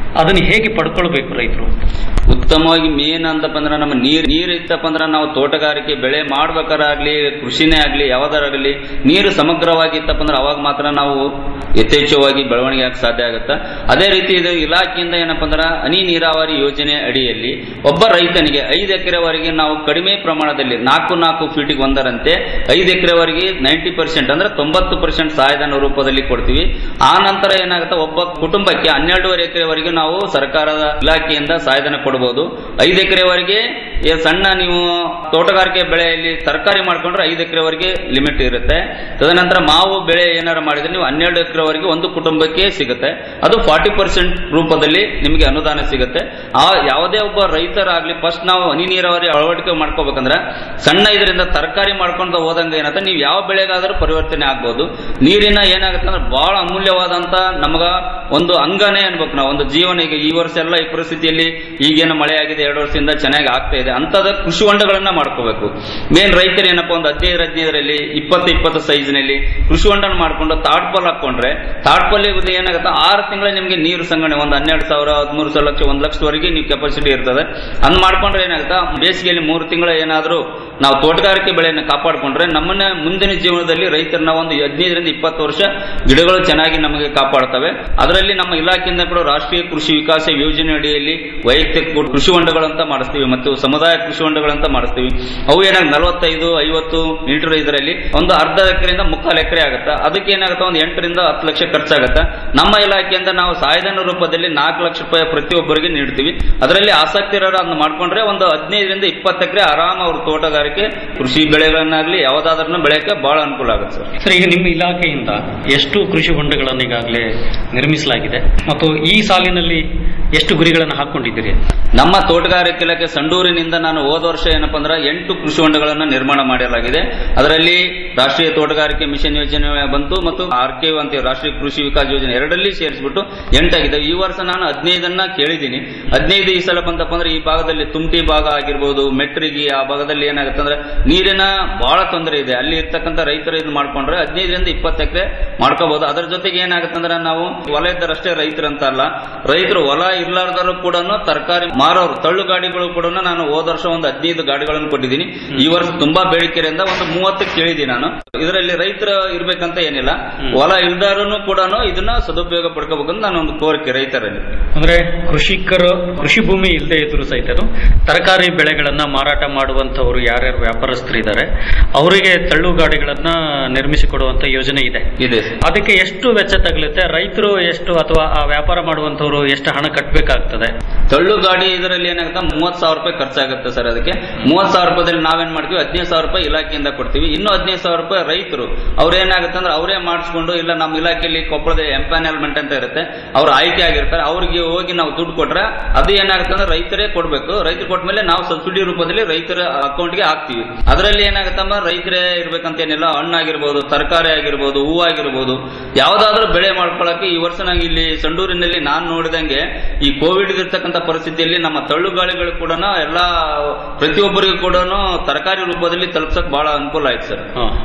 ಅದನ್ನು ಹೇಗೆ ಪಡ್ಕೊಳ್ಬೇಕು ರೈತರು ಉತ್ತಮವಾಗಿ ಮೇನ್ ಅಂತಪ್ಪ ಅಂದ್ರೆ ನಮ್ಮ ನೀರ್ ನೀರ್ ಇತ್ತಪ್ಪ ಅಂದ್ರೆ ನಾವು ತೋಟಗಾರಿಕೆ ಬೆಳೆ ಮಾಡ್ಬೇಕಾರಾಗ್ಲಿ ಕೃಷಿನೇ ಆಗ್ಲಿ ಯಾವ್ದಾರಾಗ್ಲಿ ನೀರು ಸಮಗ್ರವಾಗಿ ಇತ್ತಪ್ಪ ಅಂದ್ರೆ ಅವಾಗ ಮಾತ್ರ ನಾವು ಯಥೇಚ್ಛವಾಗಿ ಬೆಳವಣಿಗೆ ಆಗಕ್ಕೆ ಸಾಧ್ಯ ಆಗುತ್ತೆ ಅದೇ ರೀತಿ ಇದು ಇಲಾಖೆಯಿಂದ ಏನಪ್ಪ ಅಂದ್ರೆ ಹನಿ ನೀರಾವರಿ ಯೋಜನೆ ಅಡಿಯಲ್ಲಿ ಒಬ್ಬ ರೈತನಿಗೆ ಐದು ಎಕರೆವರೆಗೆ ನಾವು ಕಡಿಮೆ ಪ್ರಮಾಣದಲ್ಲಿ ನಾಲ್ಕು ನಾಲ್ಕು ಫೀಟಿಗೆ ಒಂದರಂತೆ ಐದು ಎಕರೆವರೆಗೆ ನೈಂಟಿ ಪರ್ಸೆಂಟ್ ಅಂದ್ರೆ ತೊಂಬತ್ತು ಪರ್ಸೆಂಟ್ ಸಹಾಯಧನ ರೂಪದಲ್ಲಿ ಕೊಡ್ತೀವಿ ಆ ನಂತರ ಏನಾಗುತ್ತೆ ಒಬ್ಬ ಕುಟುಂಬಕ್ಕೆ ಹನ್ನೆರಡೂವರೆ ಎಕರೆವರೆಗೆ ನಾವು ಸರ್ಕಾರದ ಇಲಾಖೆಯಿಂದ ಸಹಾಯಧನ ಕೊಡಬಹುದು ಐದು ಎಕರೆವರೆಗೆ ಏ ಸಣ್ಣ ನೀವು ತೋಟಗಾರಿಕೆ ಬೆಳೆಯಲ್ಲಿ ತರಕಾರಿ ಮಾಡ್ಕೊಂಡ್ರೆ ಐದು ಎಕರೆವರೆಗೆ ಲಿಮಿಟ್ ಇರುತ್ತೆ ತದನಂತರ ಮಾವು ಬೆಳೆ ಏನಾರು ಮಾಡಿದ್ರೆ ನೀವು ಹನ್ನೆರಡು ಎಕರೆವರೆಗೆ ಒಂದು ಕುಟುಂಬಕ್ಕೆ ಸಿಗುತ್ತೆ ಅದು ಫಾರ್ಟಿ ಪರ್ಸೆಂಟ್ ರೂಪದಲ್ಲಿ ನಿಮಗೆ ಅನುದಾನ ಸಿಗುತ್ತೆ ಆ ಯಾವುದೇ ಒಬ್ಬ ರೈತರಾಗ್ಲಿ ಫಸ್ಟ್ ನಾವು ಹನಿ ನೀರಾವರಿ ಅಳವಡಿಕೆ ಮಾಡ್ಕೋಬೇಕಂದ್ರೆ ಸಣ್ಣ ಇದರಿಂದ ತರಕಾರಿ ಮಾಡ್ಕೊಂಡು ಹೋದಂಗೆ ಏನಂತ ನೀವು ಯಾವ ಬೆಳೆಗಾದರೂ ಪರಿವರ್ತನೆ ಆಗ್ಬೋದು ನೀರಿನ ಏನಾಗುತ್ತೆ ಅಂದ್ರೆ ಬಹಳ ಅಮೂಲ್ಯವಾದಂತ ನಮಗ ಒಂದು ಅಂಗನೇ ಅನ್ಬೇಕು ನಾವು ಒಂದು ಜೀವನ ಈಗ ಈ ವರ್ಷ ಎಲ್ಲ ಈ ಪರಿಸ್ಥಿತಿಯಲ್ಲಿ ಈಗೇನು ಮಳೆ ಆಗಿದೆ ಎರಡು ವರ್ಷದಿಂದ ಚೆನ್ನಾಗಿ ಆಗ್ತಾ ಇದೆ ಅಂತದ ಕೃಷಿ ಹೊಂಡಗಳನ್ನ ಮಾಡ್ಕೋಬೇಕು ಮೇನ್ ರೈತರು ಏನಪ್ಪಾ ಒಂದು ಹದಿನೈದು ಹದಿನೈದರಲ್ಲಿ ಇಪ್ಪತ್ತು ಇಪ್ಪತ್ತು ಸೈಜ್ ನಲ್ಲಿ ಕೃಷಿ ಹೊಂಡನ ಮಾಡ್ಕೊಂಡು ತಾಡ್ಪಲ್ ಹಾಕೊಂಡ್ರೆ ತಾಡ್ಪಲ್ ಏನಾಗುತ್ತೆ ಆರು ತಿಂಗಳ ನಿಮಗೆ ನೀರು ಸಂಗ್ರಹಣೆ ಒಂದು ಹನ್ನೆರಡು ಸಾವಿರ ಹದಿಮೂರು ಸಾವಿರ ಲಕ್ಷ ಒಂದು ಲಕ್ಷದವರೆಗೆ ನೀವು ಕೆಪಾಸಿಟಿ ಇರ್ತದೆ ಅದ್ ಮಾಡ್ಕೊಂಡ್ರೆ ಏನಾಗುತ್ತೆ ಬೇಸಿಗೆಯಲ್ಲಿ ಮೂರು ತಿಂಗಳ ಏನಾದರೂ ನಾವು ತೋಟಗಾರಿಕೆ ಬೆಳೆಯನ್ನು ಕಾಪಾಡಿಕೊಂಡ್ರೆ ನಮ್ಮನ್ನ ಮುಂದಿನ ಜೀವನದಲ್ಲಿ ರೈತರನ್ನ ಒಂದು ಹದಿನೈದರಿಂದ ಇಪ್ಪತ್ತು ವರ್ಷ ಗಿಡಗಳು ಚೆನ್ನಾಗಿ ನಮಗೆ ಕಾಪಾಡ್ತವೆ ಅದರಲ್ಲಿ ನಮ್ಮ ಇಲಾಖೆಯಿಂದ ಕೂಡ ರಾಷ್ಟ್ರೀಯ ಕೃಷಿ ವಿಕಾಸ ಯೋಜನೆ ಅಡಿಯಲ್ಲಿ ವೈಯಕ್ತಿಕ ಕೃಷಿ ಹೊಂಡಗಳಂತ ಮಾಡಿಸ್ತೀವಿ ಮತ್ತು ಸಮುದಾಯ ಕೃಷಿ ಹೊಂಡಗಳಂತ ಮಾಡಿಸ್ತೀವಿ ಅವು ಏನಾಗ ನಲವತ್ತೈದು ಐವತ್ತು ಮೀಟರ್ ಇದರಲ್ಲಿ ಒಂದು ಅರ್ಧ ಎಕರೆಯಿಂದ ಮುಕ್ಕಾಲು ಎಕರೆ ಆಗುತ್ತೆ ಅದಕ್ಕೆ ಏನಾಗುತ್ತೆ ಒಂದು ಎಂಟರಿಂದ ಹತ್ತು ಲಕ್ಷ ಖರ್ಚಾಗುತ್ತೆ ನಮ್ಮ ಇಲಾಖೆಯಿಂದ ನಾವು ಸಹಾಯಧನ ರೂಪದಲ್ಲಿ ನಾಲ್ಕು ಲಕ್ಷ ರೂಪಾಯಿ ಪ್ರತಿಯೊಬ್ಬರಿಗೆ ನೀಡ್ತೀವಿ ಅದರಲ್ಲಿ ಆಸಕ್ತಿ ಇರೋರು ಅದನ್ನ ಮಾಡ್ಕೊಂಡ್ರೆ ಒಂದು ಹದಿನೈದರಿಂದ ಇಪ್ಪತ್ತು ಎಕರೆ ಆರಾಮ ಅವ್ರ ತೋಟಗಾರಿಕೆ ಕೃಷಿ ಬೆಳೆಗಳನ್ನಾಗ್ಲಿ ಯಾವ್ದಾದ್ರೂ ಬೆಳೆಯಕ್ಕೆ ಬಹಳ ಅನುಕೂಲ ಆಗುತ್ತೆ ಸರ್ ಸರ್ ಈಗ ನಿಮ್ಮ ಇಲಾಖೆಯಿಂದ ಎಷ್ಟು ಕೃಷಿ ಹೊಂಡಗಳನ್ನು ಈಗಾಗಲೇ ನಿರ್ಮಿಸಲಾಗಿದೆ ಮತ್ತು ಈ ಸಾಲಿನಲ್ಲಿ ಎಷ್ಟು ಗುರಿಗಳನ್ನು ಹಾಕೊಂಡಿದ್ದೀರಿ ನಮ್ಮ ತೋಟಗಾರಿಕೆ ಇಲಾಖೆ ಸಂಡೂರಿನಿಂದ ನಾನು ಹೋದ ವರ್ಷ ಏನಪ್ಪಾ ಅಂದ್ರೆ ಎಂಟು ಕೃಷಿ ಹೊಂಡಗಳನ್ನು ನಿರ್ಮಾಣ ಮಾಡಲಾಗಿದೆ ಅದರಲ್ಲಿ ರಾಷ್ಟ್ರೀಯ ತೋಟಗಾರಿಕೆ ಮಿಷನ್ ಯೋಜನೆ ಬಂತು ಮತ್ತು ಆರ್ ಕೆ ಅಂತೀವಿ ರಾಷ್ಟ್ರೀಯ ಕೃಷಿ ವಿಕಾಸ ಯೋಜನೆ ಎರಡರಲ್ಲಿ ಸೇರಿಸ್ಬಿಟ್ಟು ಎಂಟಾಗಿದೆ ಈ ವರ್ಷ ನಾನು ಹದಿನೈದನ್ನ ಕೇಳಿದ್ದೀನಿ ಹದಿನೈದು ಈ ಸಲ ಬಂತಪ್ಪ ಅಂದ್ರೆ ಈ ಭಾಗದಲ್ಲಿ ತುಮಟಿ ಭಾಗ ಆಗಿರ್ಬೋದು ಮೆಟ್ರಿಗಿ ಆ ಭಾಗದಲ್ಲಿ ಏನಾಗುತ್ತೆ ಅಂದ್ರೆ ನೀರಿನ ಬಹಳ ತೊಂದರೆ ಇದೆ ಅಲ್ಲಿ ಇರ್ತಕ್ಕಂಥ ರೈತರು ಇದು ಮಾಡ್ಕೊಂಡ್ರೆ ಹದಿನೈದರಿಂದ ಇಪ್ಪತ್ತು ಎಕರೆ ಮಾಡ್ಕೋಬಹುದು ಅದರ ಜೊತೆಗೆ ಏನಾಗುತ್ತೆ ಅಂದ್ರೆ ನಾವು ಹೊಲ ಇದ್ದರಷ್ಟೇ ರೈತರಂತ ಅಲ್ಲ ರೈತರು ಹೊಲ ಇರ್ಲಾರ್ದರು ಕೂಡ ತರಕಾರಿ ಮಾರೋರು ತಳ್ಳು ಗಾಡಿಗಳು ಕೂಡ ನಾನು ಹೋದ ವರ್ಷ ಒಂದು ಹದಿನೈದು ಗಾಡಿಗಳನ್ನು ಕೊಟ್ಟಿದ್ದೀನಿ ಈ ವರ್ಷ ತುಂಬಾ ಬೇಡಿಕೆಯಿಂದ ಒಂದು ಮೂವತ್ತು ಕೇಳಿದ್ದೀನಿ ನಾನು ಇದರಲ್ಲಿ ರೈತರ ಇರ್ಬೇಕಂತ ಏನಿಲ್ಲ ಹೊಲ ಇಲ್ದಾರನು ಕೂಡ ಇದನ್ನ ಸದುಪಯೋಗ ಪಡ್ಕೋಬೇಕಂತ ನಾನು ಒಂದು ಕೋರಿಕೆ ರೈತರಲ್ಲಿ ಅಂದ್ರೆ ಕೃಷಿಕರು ಕೃಷಿ ಭೂಮಿ ಇಲ್ಲದೆ ಇದ್ರು ಸಹಿತ ತರಕಾರಿ ಬೆಳೆಗಳನ್ನ ಮಾರಾಟ ಮಾಡುವಂತವರು ಯಾರ್ಯಾರು ವ್ಯಾಪಾರಸ್ಥರು ಇದ್ದಾರೆ ಅವರಿಗೆ ತಳ್ಳು ಗಾಡಿಗಳನ್ನ ನಿರ್ಮಿಸಿಕೊಡುವಂತ ಯೋಜನೆ ಇದೆ ಇದೆ ಅದಕ್ಕೆ ಎಷ್ಟು ವೆಚ್ಚ ತಗಲುತ್ತೆ ರೈತರು ಎಷ್ಟು ಅಥವಾ ಆ ವ್ಯಾಪಾರ ಮಾಡುವಂತವರು ಎಷ್ಟು ಹಣ ಕಟ್ಟಬೇಕಾಗ್ತದೆ ತಳ್ಳು ಗಾಡಿ ಇದರಲ್ಲಿ ಏನಾಗುತ್ತೆ ಮೂವತ್ ಸಾವಿರ ರೂಪಾಯಿ ಖರ್ಚಾಗುತ್ತೆ ಸರ್ ಅದಕ್ಕೆ ಮೂವತ್ ಸಾವಿರ ರೂಪಾಯಿದಲ್ಲಿ ನಾವೇನ್ ಮಾಡ್ತೀವಿ ಹದಿನೈದು ಸಾವಿರ ರೂಪಾಯಿ ಇಲಾಖೆಯಿಂದ ಕೊಡ್ತೀವಿ ಇನ್ನು ಹದಿನೈದು ಸಾವಿರ ರೂಪಾಯಿ ರೈತರು ಅವ್ರು ಏನಾಗುತ್ತೆ ಅಂದ್ರೆ ಅವರೇ ಮಾಡಿಸ್ಕೊಂಡು ಇಲ್ಲ ನಮ್ಮ ಇಲಾಖೆಯಲ್ಲಿ ಕೊಪ್ಪಳದ ಎಂಪ್ಯಾನಲ್ಮೆಂಟ್ ಅಂತ ಇರುತ್ತೆ ಅವ್ರು ಆಯ್ಕೆ ಆಗಿರ್ತಾರೆ ಅವ್ರಿಗೆ ಹೋಗಿ ನಾವು ದುಡ್ಡು ಕೊಟ್ರೆ ಅದು ಏನಾಗುತ್ತೆ ಅಂದ್ರೆ ರೈತರೇ ಕೊಡ್ಬೇಕು ರೈತರು ಕೊಟ್ಮೇಲೆ ನಾವು ಸಬ್ಸಿಡಿ ರೂಪದಲ್ಲಿ ರೈತರ ಅಕೌಂಟ್ಗೆ ಹಾಕ್ತಿವಿ ಅದರಲ್ಲಿ ಏನಾಗುತ್ತಮ್ಮ ರೈತರೇ ಇರ್ಬೇಕಂತ ಏನಿಲ್ಲ ಹಣ್ಣಾಗಿರ್ಬೋದು ತರಕಾರಿ ಆಗಿರ್ಬೋದು ಹೂ ಆಗಿರ್ಬೋದು ಯಾವ್ದಾದ್ರೂ ಬೆಳೆ ಮಾಡ್ಕೊಳಕ್ಕೆ ಈ ವರ್ಷ ನಂಗೆ ಇಲ್ಲಿ ಸಂಡೂರಿನಲ್ಲಿ ನಾನು ನೋಡಿದಂಗೆ ಈ ಕೋವಿಡ್ ಇರ್ತಕ್ಕಂಥ ಪರಿಸ್ಥಿತಿಯಲ್ಲಿ ನಮ್ಮ ತಳ್ಳು ಗಾಳಿಗಳು ಕೂಡ ಎಲ್ಲಾ ಪ್ರತಿಯೊಬ್ಬರಿಗೂ ಕೂಡ ತರಕಾರಿ ರೂಪದಲ್ಲಿ ತಲುಪ್ಸಕ್ ಬಹಳ ಅನುಕೂಲ ಆಯ್ತು ಸರ್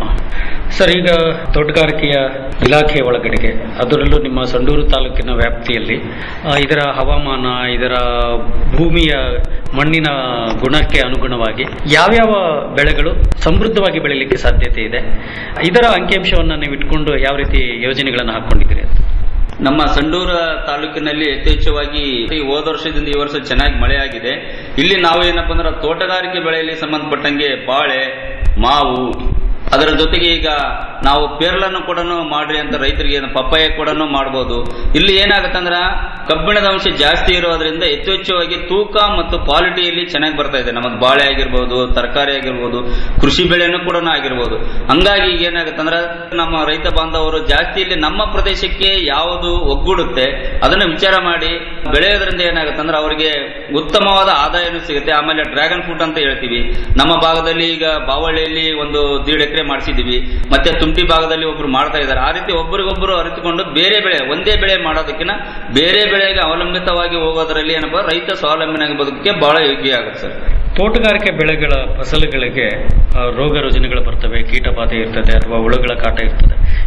ಸರ್ ಈಗ ತೋಟಗಾರಿಕೆಯ ಇಲಾಖೆ ಒಳಗಡೆಗೆ ಅದರಲ್ಲೂ ನಿಮ್ಮ ಸಂಡೂರು ತಾಲೂಕಿನ ವ್ಯಾಪ್ತಿಯಲ್ಲಿ ಆ, ಇದರ ಹವಾಮಾನ ಇದರ ಭೂಮಿಯ ಮಣ್ಣಿನ ಗುಣಕ್ಕೆ ಅನುಗುಣವಾಗಿ ಯಾವ್ಯಾವ ಬೆಳೆಗಳು ಸಮೃದ್ಧವಾಗಿ ಬೆಳೀಲಿಕ್ಕೆ ಸಾಧ್ಯತೆ ಇದೆ ಇದರ ಅಂಕಿಅಂಶವನ್ನು ನೀವು ಇಟ್ಕೊಂಡು ಯಾವ ರೀತಿ ಯೋಜನೆಗಳನ್ನು ಹಾಕೊಂಡಿದ್ದೀರಿ ನಮ್ಮ ಸಂಡೂರ ತಾಲೂಕಿನಲ್ಲಿ ಯಥೇಚ್ಛವಾಗಿ ಈ ಹೋದ ವರ್ಷದಿಂದ ಈ ವರ್ಷ ಚೆನ್ನಾಗಿ ಮಳೆ ಆಗಿದೆ ಇಲ್ಲಿ ನಾವು ಏನಪ್ಪಾ ಅಂದ್ರೆ ತೋಟಗಾರಿಕೆ ಬೆಳೆಯಲ್ಲಿ ಸಂಬಂಧಪಟ್ಟಂಗೆ ಬಾಳೆ ಮಾವು ಅದರ ಜೊತೆಗೆ ಈಗ ನಾವು ಪೇರ್ಲನ್ನು ಕೂಡ ಮಾಡ್ರಿ ಅಂತ ರೈತರಿಗೆ ಏನು ಪಪ್ಪಾಯ ಕೂಡ ಮಾಡ್ಬೋದು ಇಲ್ಲಿ ಏನಾಗುತ್ತೆ ಅಂದ್ರೆ ಕಬ್ಬಿಣದ ಅಂಶ ಜಾಸ್ತಿ ಇರೋದ್ರಿಂದ ಯಥೇಚ್ಛವಾಗಿ ತೂಕ ಮತ್ತು ಕ್ವಾಲಿಟಿಯಲ್ಲಿ ಚೆನ್ನಾಗಿ ಬರ್ತಾ ಇದೆ ನಮ್ಮದು ಬಾಳೆ ಆಗಿರ್ಬೋದು ತರಕಾರಿ ಆಗಿರ್ಬೋದು ಕೃಷಿ ಬೆಳೆನೂ ಕೂಡ ಆಗಿರ್ಬೋದು ಹಂಗಾಗಿ ಈಗ ಏನಾಗುತ್ತೆ ಅಂದ್ರೆ ನಮ್ಮ ರೈತ ಬಾಂಧವರು ಜಾಸ್ತಿ ಇಲ್ಲಿ ನಮ್ಮ ಪ್ರದೇಶಕ್ಕೆ ಯಾವುದು ಒಗ್ಗೂಡುತ್ತೆ ಅದನ್ನ ವಿಚಾರ ಮಾಡಿ ಬೆಳೆಯೋದ್ರಿಂದ ಏನಾಗುತ್ತೆ ಅಂದ್ರೆ ಅವರಿಗೆ ಉತ್ತಮವಾದ ಆದಾಯನೂ ಸಿಗುತ್ತೆ ಆಮೇಲೆ ಡ್ರ್ಯಾಗನ್ ಫ್ರೂಟ್ ಅಂತ ಹೇಳ್ತೀವಿ ನಮ್ಮ ಭಾಗದಲ್ಲಿ ಈಗ ಬಾವಳ್ಳಿಯಲ್ಲಿ ಒಂದು ದೀಡ್ ಎಕರೆ ಮಾಡಿಸಿದೀವಿ ಮತ್ತೆ ತುಮಟಿ ಭಾಗದಲ್ಲಿ ಒಬ್ರು ಮಾಡ್ತಾ ಇದ್ದಾರೆ ಆ ರೀತಿ ಒಬ್ಬರಿಗೊಬ್ಬರು ಅರಿತುಕೊಂಡು ಬೇರೆ ಬೆಳೆ ಒಂದೇ ಬೆಳೆ ಮಾಡೋದಕ್ಕಿಂತ ಬೇರೆ ಬೆಳೆಗೆ ಅವಲಂಬಿತವಾಗಿ ಹೋಗೋದ್ರಲ್ಲಿ ಏನಪ್ಪಾ ರೈತ ಸ್ವಾವಲಂಬನೆಯಾಗಿ ಬದುಕಕ್ಕೆ ಬಹಳ ಯೋಗ್ಯ ಆಗುತ್ತೆ ಸರ್ ತೋಟಗಾರಿಕೆ ಬೆಳೆಗಳ ಫಸಲುಗಳಿಗೆ ಆ, ರೋಗ ರುಜಿನಗಳು ಬರ್ತವೆ ಕೀಟ ಬಾಧೆ ಇರ್ತದೆ ಅಥವಾ ಹುಳುಗಳ ಕಾಟ ಇರ್ತದೆ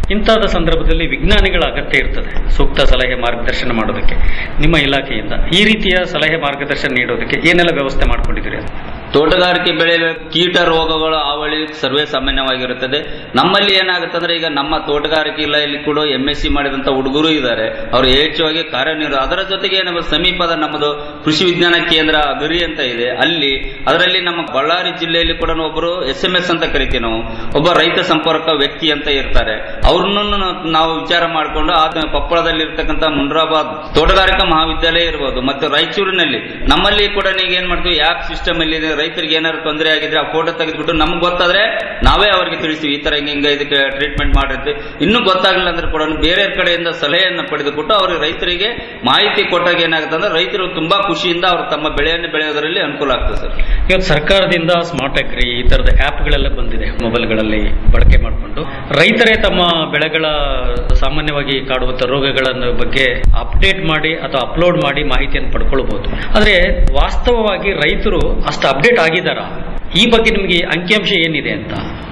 ಇಂಥದ ಸಂದರ್ಭದಲ್ಲಿ ವಿಜ್ಞಾನಿಗಳ ಅಗತ್ಯ ಇರ್ತದೆ ಸೂಕ್ತ ಸಲಹೆ ಮಾರ್ಗದರ್ಶನ ಮಾಡೋದಕ್ಕೆ ನಿಮ್ಮ ಇಲಾಖೆಯಿಂದ ಈ ರೀತಿಯ ಸಲಹೆ ಮಾರ್ಗದರ್ಶನ ನೀಡೋದಕ್ಕೆ ಏನೆಲ್ಲ ವ್ಯವಸ್ಥೆ ಮಾಡ್ಕೊಂಡಿದ್ದೀರಿ ತೋಟಗಾರಿಕೆ ಬೆಳೆ ಕೀಟ ರೋಗಗಳ ಹಾವಳಿ ಸರ್ವೇ ಸಾಮಾನ್ಯವಾಗಿರುತ್ತದೆ ನಮ್ಮಲ್ಲಿ ಏನಾಗುತ್ತೆ ಅಂದ್ರೆ ಈಗ ನಮ್ಮ ತೋಟಗಾರಿಕೆ ಇಲಾಖೆಯಲ್ಲಿ ಕೂಡ ಎಂ ಎಸ್ ಸಿ ಮಾಡಿದಂತ ಹುಡುಗರು ಇದ್ದಾರೆ ಅವರು ಯಥೇಚ್ಛವಾಗಿ ಕಾರ್ಯನಿರ್ವ ಅದರ ಜೊತೆಗೆ ನಮ್ಮ ಸಮೀಪದ ನಮ್ಮದು ಕೃಷಿ ವಿಜ್ಞಾನ ಕೇಂದ್ರ ಗರಿ ಅಂತ ಇದೆ ಅಲ್ಲಿ ಅದರಲ್ಲಿ ನಮ್ಮ ಬಳ್ಳಾರಿ ಜಿಲ್ಲೆಯಲ್ಲಿ ಕೂಡ ಒಬ್ಬರು ಎಸ್ ಎಂ ಎಸ್ ಅಂತ ಕರಿತೀವಿ ನಾವು ಒಬ್ಬ ರೈತ ಸಂಪರ್ಕ ವ್ಯಕ್ತಿ ಅಂತ ಇರ್ತಾರೆ ಅವ್ರನ್ನ ನಾವು ವಿಚಾರ ಮಾಡಿಕೊಂಡು ಆ ಕೊಪ್ಪಳದಲ್ಲಿ ಇರ್ತಕ್ಕಂಥ ಮುನ್ರಾಬಾದ್ ತೋಟಗಾರಿಕಾ ಮಹಾವಿದ್ಯಾಲಯ ಇರ್ಬೋದು ಮತ್ತೆ ರಾಯಚೂರಿನಲ್ಲಿ ನಮ್ಮಲ್ಲಿ ಕೂಡ ಈಗ ಏನ್ ಮಾಡ್ತೀವಿ ಆಪ್ ಸಿಸ್ಟಮ್ ಅಲ್ಲಿ ಇದೆ ರೈತರಿಗೆ ಏನಾದ್ರು ತೊಂದರೆ ಆಗಿದ್ರೆ ಆ ಫೋಟೋ ತೆಗೆದ್ಬಿಟ್ಟು ನಮ್ಗೆ ಗೊತ್ತಾದ್ರೆ ನಾವೇ ಅವ್ರಿಗೆ ತಿಳಿಸ್ತೀವಿ ಈ ತರ ಹಿಂಗ ಹಿಂಗ ಇದಕ್ಕೆ ಟ್ರೀಟ್ಮೆಂಟ್ ಮಾಡಿರ್ತೀವಿ ಇನ್ನೂ ಗೊತ್ತಾಗಲಿಲ್ಲ ಅಂದ್ರೆ ಕೂಡ ಬೇರೆ ಕಡೆಯಿಂದ ಸಲಹೆಯನ್ನು ಪಡೆದುಕೊಟ್ಟು ಅವ್ರಿಗೆ ರೈತರಿಗೆ ಮಾಹಿತಿ ಕೊಟ್ಟಾಗ ಏನಾಗುತ್ತೆ ಅಂದ್ರೆ ರೈತರು ತುಂಬಾ ಖುಷಿಯಿಂದ ಅವರು ತಮ್ಮ ಬೆಳೆಯನ್ನು ಬೆಳೆಯೋದರಲ್ಲಿ ಅನುಕೂಲ ಆಗ್ತದೆ ಸರ್ ಇವತ್ತು ಸರ್ಕಾರದಿಂದ ಸ್ಮಾರ್ಟ್ ಅಗ್ರಿ ಈ ತರದ ಆ್ಯಪ್ಗಳೆಲ್ಲ ಬಂದಿದೆ ಮೊಬೈಲ್ಗಳಲ್ಲಿ ಬಳಕೆ ಮಾಡಿಕೊಂಡು ರೈತರೇ ತಮ್ಮ ಬೆಳೆಗಳ ಸಾಮಾನ್ಯವಾಗಿ ಕಾಡುವಂತ ರೋಗಗಳನ್ನು ಬಗ್ಗೆ ಅಪ್ಡೇಟ್ ಮಾಡಿ ಅಥವಾ ಅಪ್ಲೋಡ್ ಮಾಡಿ ಮಾಹಿತಿಯನ್ನು ಪಡ್ಕೊಳ್ಬಹುದು ಆದ್ರೆ ವಾಸ್ತವವಾಗಿ ರೈತರು ಅಷ್ಟು ಅಪ್ಡೇಟ್ ಆಗಿದಾರ ಈ ಬಗ್ಗೆ ನಿಮಗೆ ಅಂಕಿಅಂಶ ಏನಿದೆ ಅಂತ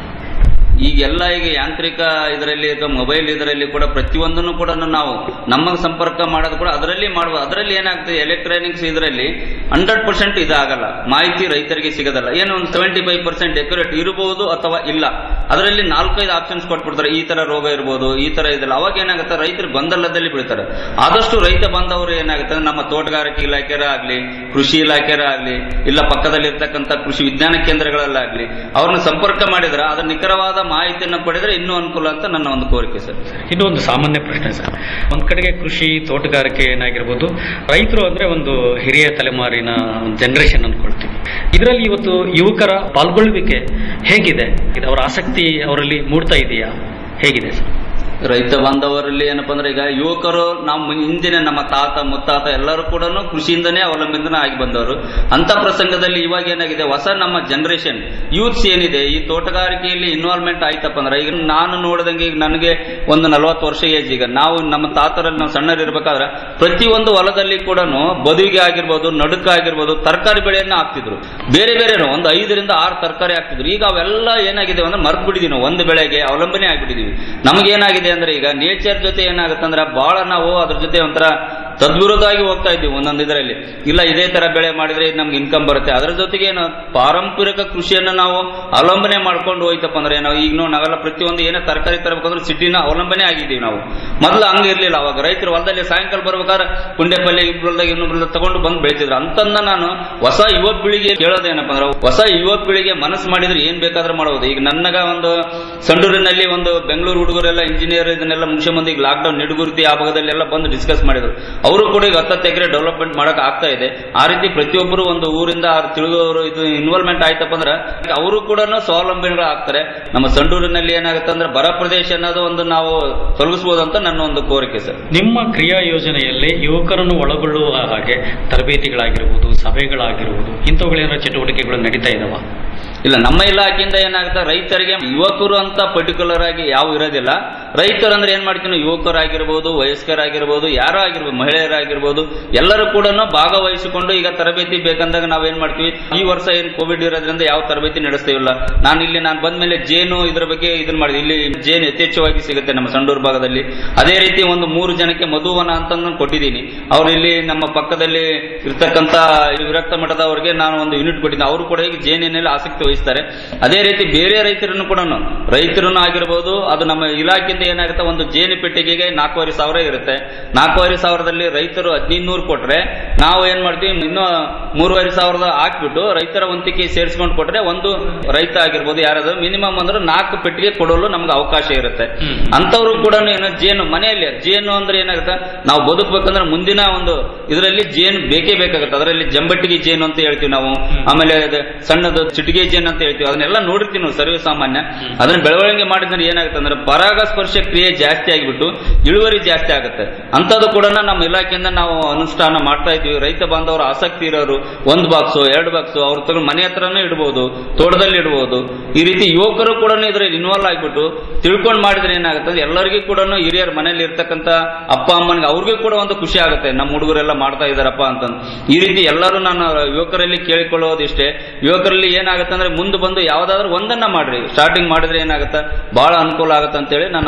ಈಗೆಲ್ಲ ಈಗ ಯಾಂತ್ರಿಕ ಇದರಲ್ಲಿ ಅಥವಾ ಮೊಬೈಲ್ ಇದರಲ್ಲಿ ಕೂಡ ಪ್ರತಿಯೊಂದನ್ನು ಕೂಡ ನಾವು ನಮಗೆ ಸಂಪರ್ಕ ಮಾಡೋದು ಕೂಡ ಅದರಲ್ಲಿ ಮಾಡುವ ಅದರಲ್ಲಿ ಏನಾಗ್ತದೆ ಎಲೆಕ್ಟ್ರಾನಿಕ್ಸ್ ಇದರಲ್ಲಿ ಹಂಡ್ರೆಡ್ ಪರ್ಸೆಂಟ್ ಇದಾಗಲ್ಲ ಮಾಹಿತಿ ರೈತರಿಗೆ ಸಿಗೋದಲ್ಲ ಏನೋ ಒಂದು ಸೆವೆಂಟಿ ಫೈವ್ ಪರ್ಸೆಂಟ್ ಎಕ್ಯುರೇಟ್ ಇರಬಹುದು ಅಥವಾ ಇಲ್ಲ ಅದರಲ್ಲಿ ನಾಲ್ಕೈದು ಆಪ್ಷನ್ಸ್ ಕೊಟ್ಬಿಡ್ತಾರೆ ಈ ತರ ರೋಗ ಇರ್ಬೋದು ಈ ತರ ಇದೆಲ್ಲ ಅವಾಗ ಏನಾಗುತ್ತೆ ರೈತರು ಗೊಂದಲದಲ್ಲಿ ಬೀಳ್ತಾರೆ ಆದಷ್ಟು ರೈತ ಬಾಂಧವರು ಏನಾಗುತ್ತೆ ಅಂದ್ರೆ ನಮ್ಮ ತೋಟಗಾರಿಕೆ ಇಲಾಖೆರ ಆಗ್ಲಿ ಕೃಷಿ ಇಲಾಖೆರ ಆಗ್ಲಿ ಇಲ್ಲ ಪಕ್ಕದಲ್ಲಿ ಇರ್ತಕ್ಕಂಥ ಕೃಷಿ ವಿಜ್ಞಾನ ಕೇಂದ್ರಗಳಲ್ಲಾಗ್ಲಿ ಅವ್ರನ್ನ ಸಂಪರ್ಕ ಮಾಡಿದ್ರೆ ಅದರ ನಿಖರವಾದ ಮಾಹಿತಿಯನ್ನು ಪಡೆದ್ರೆ ಇನ್ನೂ ಅನುಕೂಲ ಅಂತ ನನ್ನ ಒಂದು ಕೋರಿಕೆ ಸರ್ ಇದು ಒಂದು ಸಾಮಾನ್ಯ ಪ್ರಶ್ನೆ ಸರ್ ಒಂದ್ ಕಡೆಗೆ ಕೃಷಿ ತೋಟಗಾರಿಕೆ ಏನಾಗಿರ್ಬೋದು ರೈತರು ಅಂದ್ರೆ ಒಂದು ಹಿರಿಯ ತಲೆಮಾರಿನ ಜನರೇಷನ್ ಅನ್ಕೊಳ್ತೀವಿ ಇದರಲ್ಲಿ ಇವತ್ತು ಯುವಕರ ಪಾಲ್ಗೊಳ್ಳುವಿಕೆ ಹೇಗಿದೆ ಇದು ಅವರ ಆಸಕ್ತಿ ಅವರಲ್ಲಿ ಮೂಡ್ತಾ ಇದೆಯಾ ಹೇಗಿದೆ ಸರ್ ರೈತ ಬಾಂಧವರಲ್ಲಿ ಏನಪ್ಪಾ ಅಂದ್ರೆ ಈಗ ಯುವಕರು ನಮ್ಮ ಹಿಂದಿನ ನಮ್ಮ ತಾತ ಮುತ್ತಾತ ಎಲ್ಲರೂ ಕೂಡ ಕೃಷಿಯಿಂದನೇ ಅವಲಂಬಿತನ ಆಗಿ ಬಂದವರು ಅಂತ ಪ್ರಸಂಗದಲ್ಲಿ ಇವಾಗ ಏನಾಗಿದೆ ಹೊಸ ನಮ್ಮ ಜನರೇಷನ್ ಯೂತ್ಸ್ ಏನಿದೆ ಈ ತೋಟಗಾರಿಕೆಯಲ್ಲಿ ಇನ್ವಾಲ್ವ್ಮೆಂಟ್ ಆಯ್ತಪ್ಪ ಅಂದ್ರೆ ಈಗ ನಾನು ನೋಡಿದಂಗೆ ಈಗ ನನಗೆ ಒಂದು ನಲವತ್ತು ವರ್ಷ ಏಜ್ ಈಗ ನಾವು ನಮ್ಮ ತಾತರಲ್ಲಿ ನಾವು ಸಣ್ಣರಿರ್ಬೇಕಾದ್ರೆ ಪ್ರತಿಯೊಂದು ಹೊಲದಲ್ಲಿ ಕೂಡ ಬದುವಿಗೆ ಆಗಿರ್ಬೋದು ನಡುಕ ಆಗಿರ್ಬೋದು ತರಕಾರಿ ಬೆಳೆಯನ್ನ ಹಾಕ್ತಿದ್ರು ಬೇರೆ ಬೇರೆ ಒಂದು ಐದರಿಂದ ಆರು ತರಕಾರಿ ಹಾಕ್ತಿದ್ರು ಈಗ ಅವೆಲ್ಲ ಏನಾಗಿದೆ ಅಂದ್ರೆ ಮರ್ತು ಬಿಟ್ಟಿದೀವಿ ನಾವು ಒಂದು ಬೆಳೆಗೆ ಅವಲಂಬನೆ ಆಗ್ಬಿಟ್ಟಿದೀವಿ ನಮಗೇನಾಗಿದೆ ಅಂದ್ರೆ ಈಗ ನೇಚರ್ ಜೊತೆ ಏನಾಗುತ್ತೆ ಅಂದ್ರೆ ಬಹಳ ನಾವು ಅದ್ರ ಜೊತೆ ಒಂಥರ ತದ್ವಿರುದ್ಧವಾಗಿ ಹೋಗ್ತಾ ಇದ್ದೀವಿ ಒಂದೊಂದು ಇದರಲ್ಲಿ ಇಲ್ಲ ಇದೇ ತರ ಬೆಳೆ ಮಾಡಿದ್ರೆ ಇದು ನಮ್ಗೆ ಇನ್ಕಮ್ ಬರುತ್ತೆ ಅದರ ಜೊತೆಗೆ ಏನು ಪಾರಂಪರಿಕ ಕೃಷಿಯನ್ನ ನಾವು ಅವಲಂಬನೆ ಮಾಡ್ಕೊಂಡು ಹೋಯ್ತಪ್ಪ ಅಂದ್ರೆ ನಾವು ಈಗ ನಾವು ನಾವೆಲ್ಲ ಪ್ರತಿಯೊಂದು ಏನೋ ತರಕಾರಿ ತರಬೇಕಂದ್ರೆ ಸಿಟಿನ ಅವಲಂಬನೆ ಆಗಿದ್ದೀವಿ ನಾವು ಮೊದಲು ಹಂಗ ಇರ್ಲಿಲ್ಲ ಅವಾಗ ರೈತರು ಹೊಲದಲ್ಲಿ ಸಾಯಂಕಾಲ ಬರ್ಬೇಕಾದ್ರೆ ಪುಂಡೆಪಲ್ಲೆ ಇಬ್ಬರದಾಗ ಇನ್ನೊಬ್ರಲ್ಲ ತಗೊಂಡು ಬಂದು ಬೆಳಿತಿದ್ರು ಅಂತಂದ ನಾನು ಹೊಸ ಯುವ ಪೀಳಿಗೆ ಕೇಳೋದೇನಪ್ಪ ಅಂದ್ರೆ ಹೊಸ ಯುವ ಪೀಳಿಗೆ ಮನಸ್ಸು ಮಾಡಿದ್ರೆ ಏನ್ ಬೇಕಾದ್ರೂ ಮಾಡಬಹುದು ಈಗ ನನ್ನಗ ಒಂದು ಸಂಡೂರಿನಲ್ಲಿ ಒಂದು ಬೆಂಗಳೂರು ಹುಡುಗರೆಲ್ಲ ಇಂಜಿನಿಯರ್ ಇದನ್ನೆಲ್ಲ ಮುಗಿಸ ಮಂದಿ ಈಗ ಲಾಕ್ಡೌನ್ ನಿಡುಗುರ್ತಿ ಆ ಭಾಗದಲ್ಲೆಲ್ಲ ಬಂದು ಡಿಸ್ಕಸ್ ಮಾಡಿದ್ರು ಅವರು ಕೂಡ ಈಗ ಹತ್ತತ್ತು ಎಕರೆ ಡೆವಲಪ್ಮೆಂಟ್ ಮಾಡಕ್ ಆಗ್ತಾ ಇದೆ ಆ ರೀತಿ ಪ್ರತಿಯೊಬ್ಬರು ಒಂದು ಊರಿಂದ ಅವ್ರು ತಿಳಿದವರು ಇದು ಇನ್ವಾಲ್ವ್ಮೆಂಟ್ ಆಯ್ತಪ್ಪ ಅಂದ್ರೆ ಅವರು ಕೂಡ ಸ್ವಾವಲಂಬಿಗಳು ಆಗ್ತಾರೆ ನಮ್ಮ ಸಂಡೂರಿನಲ್ಲಿ ಏನಾಗುತ್ತೆ ಅಂದ್ರೆ ಬರ ಪ್ರದೇಶ ಅನ್ನೋದು ಒಂದು ನಾವು ತೊಲಗಿಸಬಹುದು ಅಂತ ನನ್ನ ಒಂದು ಕೋರಿಕೆ ಸರ್ ನಿಮ್ಮ ಕ್ರಿಯಾ ಯೋಜನೆಯಲ್ಲಿ ಯುವಕರನ್ನು ಒಳಗೊಳ್ಳುವ ಹಾಗೆ ತರಬೇತಿಗಳಾಗಿರ್ಬೋದು ಸಭೆಗಳಾಗಿರ್ಬೋದು ಇಂಥವುಗಳೇನಾರ ಚಟುವಟಿಕೆಗಳು ನಡೀತಾ ಇದಾವ ಇಲ್ಲ ನಮ್ಮ ಇಲಾಖೆಯಿಂದ ಏನಾಗುತ್ತೆ ರೈತರಿಗೆ ಯುವಕರು ಅಂತ ಪರ್ಟಿಕ್ಯುಲರ್ ಆಗಿ ಯಾವ ಇರೋದಿಲ್ಲ ರೈತರು ಅಂದ್ರೆ ಏನ್ ಮಾಡ್ತೀವಿ ನಾವು ಯುವಕರಾಗಿರ್ಬೋದು ವಯಸ್ಕರಾಗಿರ್ಬೋದು ಯಾರೋ ಆಗಿರ್ಬೋದು ಮಹಿಳೆಯರಾಗಿರ್ಬೋದು ಎಲ್ಲರೂ ಕೂಡ ಭಾಗವಹಿಸಿಕೊಂಡು ಈಗ ತರಬೇತಿ ಬೇಕಂದಾಗ ನಾವೇನ್ ಮಾಡ್ತೀವಿ ಈ ವರ್ಷ ಏನ್ ಕೋವಿಡ್ ಇರೋದ್ರಿಂದ ಯಾವ ತರಬೇತಿ ನಡೆಸ್ತೀವಿಲ್ಲ ನಾನು ಇಲ್ಲಿ ನಾನು ಬಂದ್ಮೇಲೆ ಜೇನು ಇದ್ರ ಬಗ್ಗೆ ಇದನ್ನ ಮಾಡಿದೆ ಇಲ್ಲಿ ಜೇನು ಯಥೇಚ್ಛವಾಗಿ ಸಿಗುತ್ತೆ ನಮ್ಮ ಸಂಡೂರು ಭಾಗದಲ್ಲಿ ಅದೇ ರೀತಿ ಒಂದು ಮೂರು ಜನಕ್ಕೆ ಮಧುವನ ಅಂತ ನಾನು ಕೊಟ್ಟಿದ್ದೀನಿ ಅವ್ರು ಇಲ್ಲಿ ನಮ್ಮ ಪಕ್ಕದಲ್ಲಿ ಇರ್ತಕ್ಕಂತ ವಿರಕ್ತ ಮಠದವರಿಗೆ ನಾನು ಒಂದು ಯೂನಿಟ್ ಕೊಟ್ಟಿದ್ದೆ ಅವರು ಕೂಡ ಈಗ ಜೇನಿನಲ್ಲಿ ಆಸಕ್ತಿ ವಹಿಸ್ತಾರೆ ಅದೇ ರೀತಿ ಬೇರೆ ರೈತರನ್ನು ಕೂಡ ರೈತರನ್ನು ಆಗಿರ್ಬೋದು ಅದು ನಮ್ಮ ಇಲಾಖೆಯಿಂದ ಏನಾಗುತ್ತೆ ಒಂದು ಜೇನು ಪೆಟ್ಟಿಗೆಗೆ ನಾಲ್ಕೂವರೆ ಸಾವಿರ ಇರುತ್ತೆ ನಾಲ್ಕೂವರೆ ಸಾವಿರದಲ್ಲಿ ರೈತರು ಹದಿನೈದು ನೂರು ಕೊಟ್ರೆ ನಾವು ಏನ್ ಮಾಡ್ತೀವಿ ಇನ್ನೂ ಮೂರುವರೆ ಸಾವಿರದ ಹಾಕ್ಬಿಟ್ಟು ರೈತರ ವಂತಿಕೆ ಸೇರಿಸ್ಕೊಂಡು ಕೊಟ್ರೆ ಒಂದು ರೈತ ಆಗಿರ್ಬೋದು ಯಾರಾದ್ರೂ ಮಿನಿಮಮ್ ಅಂದ್ರೆ ನಾಲ್ಕು ಪೆಟ್ಟಿಗೆ ಕೊಡಲು ನಮ್ಗೆ ಅವಕಾಶ ಇರುತ್ತೆ ಅಂತವ್ರು ಕೂಡ ಏನು ಜೇನು ಮನೆಯಲ್ಲಿ ಜೇನು ಅಂದ್ರೆ ಏನಾಗುತ್ತೆ ನಾವು ಬದುಕಬೇಕಂದ್ರೆ ಮುಂದಿನ ಒಂದು ಇದರಲ್ಲಿ ಜೇನು ಬೇಕೇ ಬೇಕಾಗುತ್ತೆ ಅದರಲ್ಲಿ ಜಂಬಟ್ಟಿಗೆ ಜೇನು ಅಂತ ಹೇಳ್ತೀವಿ ನಾವು ಆಮೇಲೆ ಅದು ಸಣ್ಣದು ಚಿಟಿಗೆ ಜೇನು ಅಂತ ಹೇಳ್ತೀವಿ ಅದನ್ನೆಲ್ಲ ನೋಡಿರ್ತೀವಿ ನಾವು ಸರ್ವೇ ಸಾಮಾನ್ಯ ಅದನ್ನ ಬೆಳವಣಿಗೆ ಮಾಡಿದ್ರೆ ಏನಾಗುತ್ತೆ ಅಂದ್ರೆ ಪರಾಗಸ್ಪರ್ಶ ಕ್ರಿಯೆ ಜಾಸ್ತಿ ಆಗಿಬಿಟ್ಟು ಇಳುವರಿ ಜಾಸ್ತಿ ಆಗುತ್ತೆ ಅಂತದ್ದು ಕೂಡ ನಮ್ಮ ಇಲಾಖೆಯಿಂದ ನಾವು ಅನುಷ್ಠಾನ ಮಾಡ್ತಾ ಇದ್ದೀವಿ ರೈತ ಬಾಂಧವರ ಆಸಕ್ತಿ ಇರೋರು ಒಂದು ಬಾಕ್ಸು ಎರಡು ಬಾಕ್ಸು ಅವ್ರ ತಗೊಂಡು ಮನೆ ಹತ್ರನೂ ಇಡ್ಬೋದು ತೋಟದಲ್ಲಿ ಇಡ್ಬೋದು ಈ ರೀತಿ ಯುವಕರು ಕೂಡ ಇದರಲ್ಲಿ ಇನ್ವಾಲ್ವ್ ಆಗಿಬಿಟ್ಟು ತಿಳ್ಕೊಂಡು ಮಾಡಿದ್ರೆ ಏನಾಗುತ್ತೆ ಅಂದ್ರೆ ಎಲ್ಲರಿಗೂ ಕೂಡ ಹಿರಿಯರ ಮನೇಲಿ ಇರ್ತಕ್ಕಂಥ ಅಪ್ಪ ಅಮ್ಮನಿಗೆ ಅವ್ರಿಗೂ ಕೂಡ ಒಂದು ಖುಷಿ ಆಗುತ್ತೆ ನಮ್ಮ ಹುಡುಗರೆಲ್ಲ ಮಾಡ್ತಾ ಇದಾರಪ್ಪ ಅಂತಂದು ಈ ರೀತಿ ಎಲ್ಲರೂ ನಾನು ಯುವಕರಲ್ಲಿ ಕೇಳಿಕೊಳ್ಳೋದಿಷ್ಟೇ ಯುವಕರಲ್ಲಿ ಏನಾಗುತ್ತೆ ಅಂದ್ರೆ ಮುಂದೆ ಬಂದು ಯಾವ್ದಾದ್ರು ಒಂದನ್ನ ಮಾಡ್ರಿ ಸ್ಟಾರ್ಟಿಂಗ್ ಮಾಡಿದ್ರೆ ಏನಾಗುತ್ತೆ ಬಹಳ ಅನುಕೂಲ ಆಗುತ್ತೆ ಅಂತೇಳಿ ನಾನು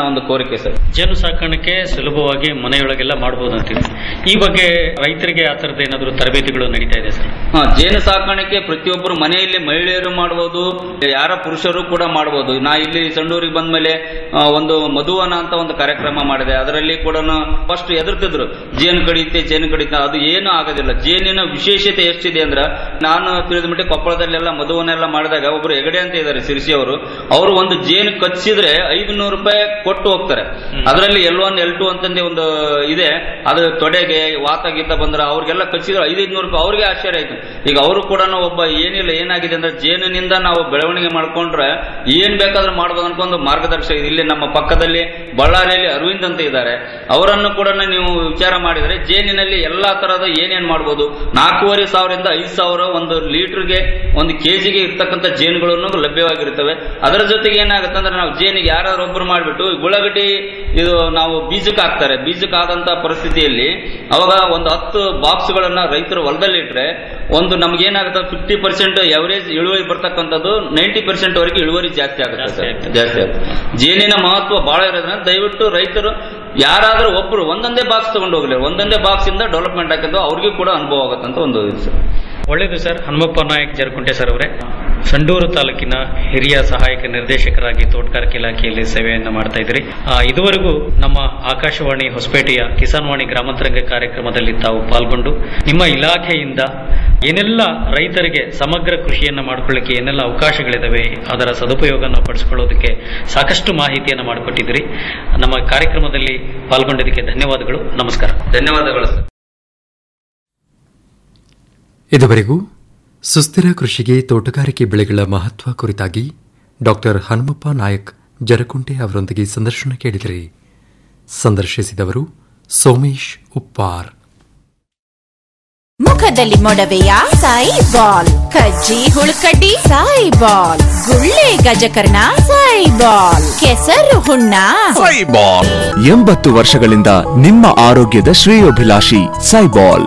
ಒಂದು ಕೋರಿಕೆ ಸರ್ ಜೇನು ಸಾಕಾಣಿಕೆ ಸುಲಭವಾಗಿ ಮನೆಯೊಳಗೆಲ್ಲ ಮಾಡಬಹುದು ಅಂತೀವಿ ಈ ಬಗ್ಗೆ ರೈತರಿಗೆ ಆ ಥರದ್ದು ಏನಾದರೂ ತರಬೇತಿಗಳು ನಡೀತಾ ಇದೆ ಸರ್ ಹಾ ಜೇನು ಸಾಕಾಣಿಕೆ ಪ್ರತಿಯೊಬ್ಬರು ಮನೆಯಲ್ಲಿ ಮಹಿಳೆಯರು ಮಾಡಬಹುದು ಯಾರ ಪುರುಷರು ಕೂಡ ಮಾಡಬಹುದು ನಾ ಇಲ್ಲಿ ಸಂಡೂರಿಗೆ ಬಂದ್ಮೇಲೆ ಆ, ಒಂದು ಮಧುವನ ಅಂತ ಒಂದು ಕಾರ್ಯಕ್ರಮ ಮಾಡಿದೆ ಅದರಲ್ಲಿ ಕೂಡ ಫಸ್ಟ್ ಎದುರ್ತಿದ್ರು ಜೇನು ಕಡಿಯುತ್ತೆ ಜೇನು ಕಡಿತ ಅದು ಏನು ಆಗೋದಿಲ್ಲ ಜೇನಿನ ವಿಶೇಷತೆ ಎಷ್ಟಿದೆ ಅಂದ್ರ ನಾನು ತಿಳಿದ ಮಟ್ಟಿಗೆ ಕೊಪ್ಪಳದಲ್ಲೆಲ್ಲ ಮಧುವನೆಲ್ಲ ಮಾಡಿದಾಗ ಒಬ್ರು ಹೆಗಡೆ ಅಂತ ಇದ್ದಾರೆ ಸಿರಿಸಿ ಅವರು ಅವರು ಒಂದು ಜೇನು ಕಚ್ಚಿದ್ರೆ ಐದುನೂರು ರೂಪಾಯಿ ಕೊಟ್ಟು ಹೋಗ್ತಾರೆ ಅದರಲ್ಲಿ ಎಲ್ ಒನ್ ಎಲ್ ಟು ಅಂತಂದು ಒಂದು ಇದೆ ಅದು ತೊಡೆಗೆ ವಾತ ಗೀತ ಬಂದ್ರೆ ಅವ್ರಿಗೆಲ್ಲ ಕಚ್ಚಿದ್ರೆ ಐದೈದುನೂರು ರೂಪಾಯಿ ಅವ್ರಿಗೆ ಆಶ್ಚರ್ಯ ಆಯ್ತು ಈಗ ಅವರು ಕೂಡ ಒಬ್ಬ ಏನಿಲ್ಲ ಏನಾಗಿದೆ ಅಂದ್ರೆ ಜೇನಿನಿಂದ ನಾವು ಬೆಳವಣಿಗೆ ಮಾಡ್ಕೊಂಡ್ರೆ ಏನ್ ಬೇಕಾದ್ರೂ ಮಾಡ್ಬೋದು ಅನ್ಕೊಂಡು ಮಾರ್ಗದರ್ಶಕ ಇದೆ ಇಲ್ಲಿ ನಮ್ಮ ಪಕ್ಕದಲ್ಲಿ ಬಳ್ಳಾರಿಯಲ್ಲಿ ಅರವಿಂದ್ ಅಂತ ಇದ್ದಾರೆ ಅವರನ್ನು ಕೂಡ ನೀವು ವಿಚಾರ ಮಾಡಿದ್ರೆ ಜೇನಿನಲ್ಲಿ ಎಲ್ಲಾ ತರಹದ ಏನೇನ್ ಮಾಡ್ಬೋದು ನಾಲ್ಕೂವರೆ ಸಾವಿರದಿಂದ ಐದು ಸಾವಿರ ಒಂದು ಲೀಟರ್ಗೆ ಒಂದು ಕೆಜಿಗೆ ಇರ್ತಕ್ಕಂಥ ಜೇನುಗಳನ್ನು ಲಭ್ಯವಾಗಿರ್ತವೆ ಅದರ ಜೊತೆಗೆ ಏನಾಗುತ್ತೆ ಅಂದ್ರೆ ನಾವು ಜೇನಿಗೆ ಯಾರಾದ್ರೂ ಒಬ್ರು ಮಾಡ್ಬಿಟ್ಟು ಉಳ್ಳಾಗಡ್ಡಿ ಇದು ನಾವು ಬೀಜಕ್ಕೆ ಹಾಕ್ತಾರೆ ಬೀಜಕ್ಕೆ ಆದಂತ ಪರಿಸ್ಥಿತಿಯಲ್ಲಿ ಅವಾಗ ಒಂದು ಹತ್ತು ಬಾಕ್ಸ್ಗಳನ್ನ ರೈತರು ಹೊಲದಲ್ಲಿ ಇಟ್ರೆ ಒಂದು ನಮ್ಗೆ ಏನಾಗುತ್ತೆ ಫಿಫ್ಟಿ ಪರ್ಸೆಂಟ್ ಎವರೇಜ್ ಇಳುವರಿ ಬರ್ತಕ್ಕಂಥದ್ದು ನೈಂಟಿ ಪರ್ಸೆಂಟ್ ವರೆಗೆ ಇಳುವರಿ ಜಾಸ್ತಿ ಆಗುತ್ತೆ ಸರ್ ಜಾಸ್ತಿ ಆಗುತ್ತೆ ಜೇನಿನ ಮಹತ್ವ ಬಹಳ ಇರೋದ್ರಿಂದ ದಯವಿಟ್ಟು ರೈತರು ಯಾರಾದ್ರೂ ಒಬ್ರು ಒಂದೊಂದೇ ಬಾಕ್ಸ್ ತಗೊಂಡು ಹೋಗ್ಲಿ ಒಂದೊಂದೇ ಬಾಕ್ಸ್ ಇಂದ ಡೆವಲಪ್ಮೆಂಟ್ ಆಗಿದ್ದು ಅವ್ರಿಗೂ ಕೂಡ ಅನುಭವ ಆಗುತ್ತೆ ಅಂತ ಒಂದು ಇದು ಸರ್ ಒಳ್ಳೆಯದು ಸರ್ ಹನುಮಪ್ಪ ನಾಯಕ್ ಜರಕುಂಟೆ ಸರ್ ಅವರೇ ಸಂಡೂರು ತಾಲೂಕಿನ ಹಿರಿಯ ಸಹಾಯಕ ನಿರ್ದೇಶಕರಾಗಿ ತೋಟಗಾರಿಕೆ ಇಲಾಖೆಯಲ್ಲಿ ಸೇವೆಯನ್ನು ಮಾಡ್ತಾ ಇದ್ದೀರಿ ಆ, ಇದುವರೆಗೂ ನಮ್ಮ ಆಕಾಶವಾಣಿ ಹೊಸಪೇಟೆಯ ಕಿಸಾನ್ ವಾಣಿ ಗ್ರಾಮಾಂತರಂಗ ಕಾರ್ಯಕ್ರಮದಲ್ಲಿ ತಾವು ಪಾಲ್ಗೊಂಡು ನಿಮ್ಮ ಇಲಾಖೆಯಿಂದ ಏನೆಲ್ಲ ರೈತರಿಗೆ ಸಮಗ್ರ ಕೃಷಿಯನ್ನು ಮಾಡ್ಕೊಳ್ಳಿಕ್ಕೆ ಏನೆಲ್ಲ ಅವಕಾಶಗಳಿದಾವೆ ಅದರ ಸದುಪಯೋಗವನ್ನು ಪಡಿಸ್ಕೊಳ್ಳೋದಕ್ಕೆ ಸಾಕಷ್ಟು ಮಾಹಿತಿಯನ್ನು ಮಾಡಿಕೊಟ್ಟಿದ್ದೀರಿ ನಮ್ಮ ಕಾರ್ಯಕ್ರಮದಲ್ಲಿ ಪಾಲ್ಗೊಂಡಿದ್ದಕ್ಕೆ ಧನ್ಯವಾದಗಳು ನಮಸ್ಕಾರ ಧನ್ಯವಾದಗಳು ಸರ್ ಇದುವರೆಗೂ ಸುಸ್ಥಿರ ಕೃಷಿಗೆ ತೋಟಗಾರಿಕೆ ಬೆಳೆಗಳ ಮಹತ್ವ ಕುರಿತಾಗಿ ಡಾಕ್ಟರ್ ಹನುಮಪ್ಪ ನಾಯಕ್ ಜರಕುಂಟೆ ಅವರೊಂದಿಗೆ ಸಂದರ್ಶನ ಕೇಳಿದಿರಿ ಸಂದರ್ಶಿಸಿದವರು ಸೋಮೇಶ್ ಉಪ್ಪಾರ್ ಮುಖದಲ್ಲಿ ಮೊಡವೆಯ ಸಾಯಿ ಬಾಲ್ ಕಜ್ಜಿ ಹುಳುಕಡ್ಡಿ ಸಾಯಿ ಬಾಲ್ ಗುಳ್ಳೆ ಗಜಕರ್ಣ ಸಾಯಿ ಬಾಲ್ ಕೆಸರು ಹುಣ್ಣ ಸೈಬಾಲ್ ಎಂಬತ್ತು ವರ್ಷಗಳಿಂದ ನಿಮ್ಮ ಆರೋಗ್ಯದ ಶ್ರೇಯೋಭಿಲಾಷಿ ಸೈಬಾಲ್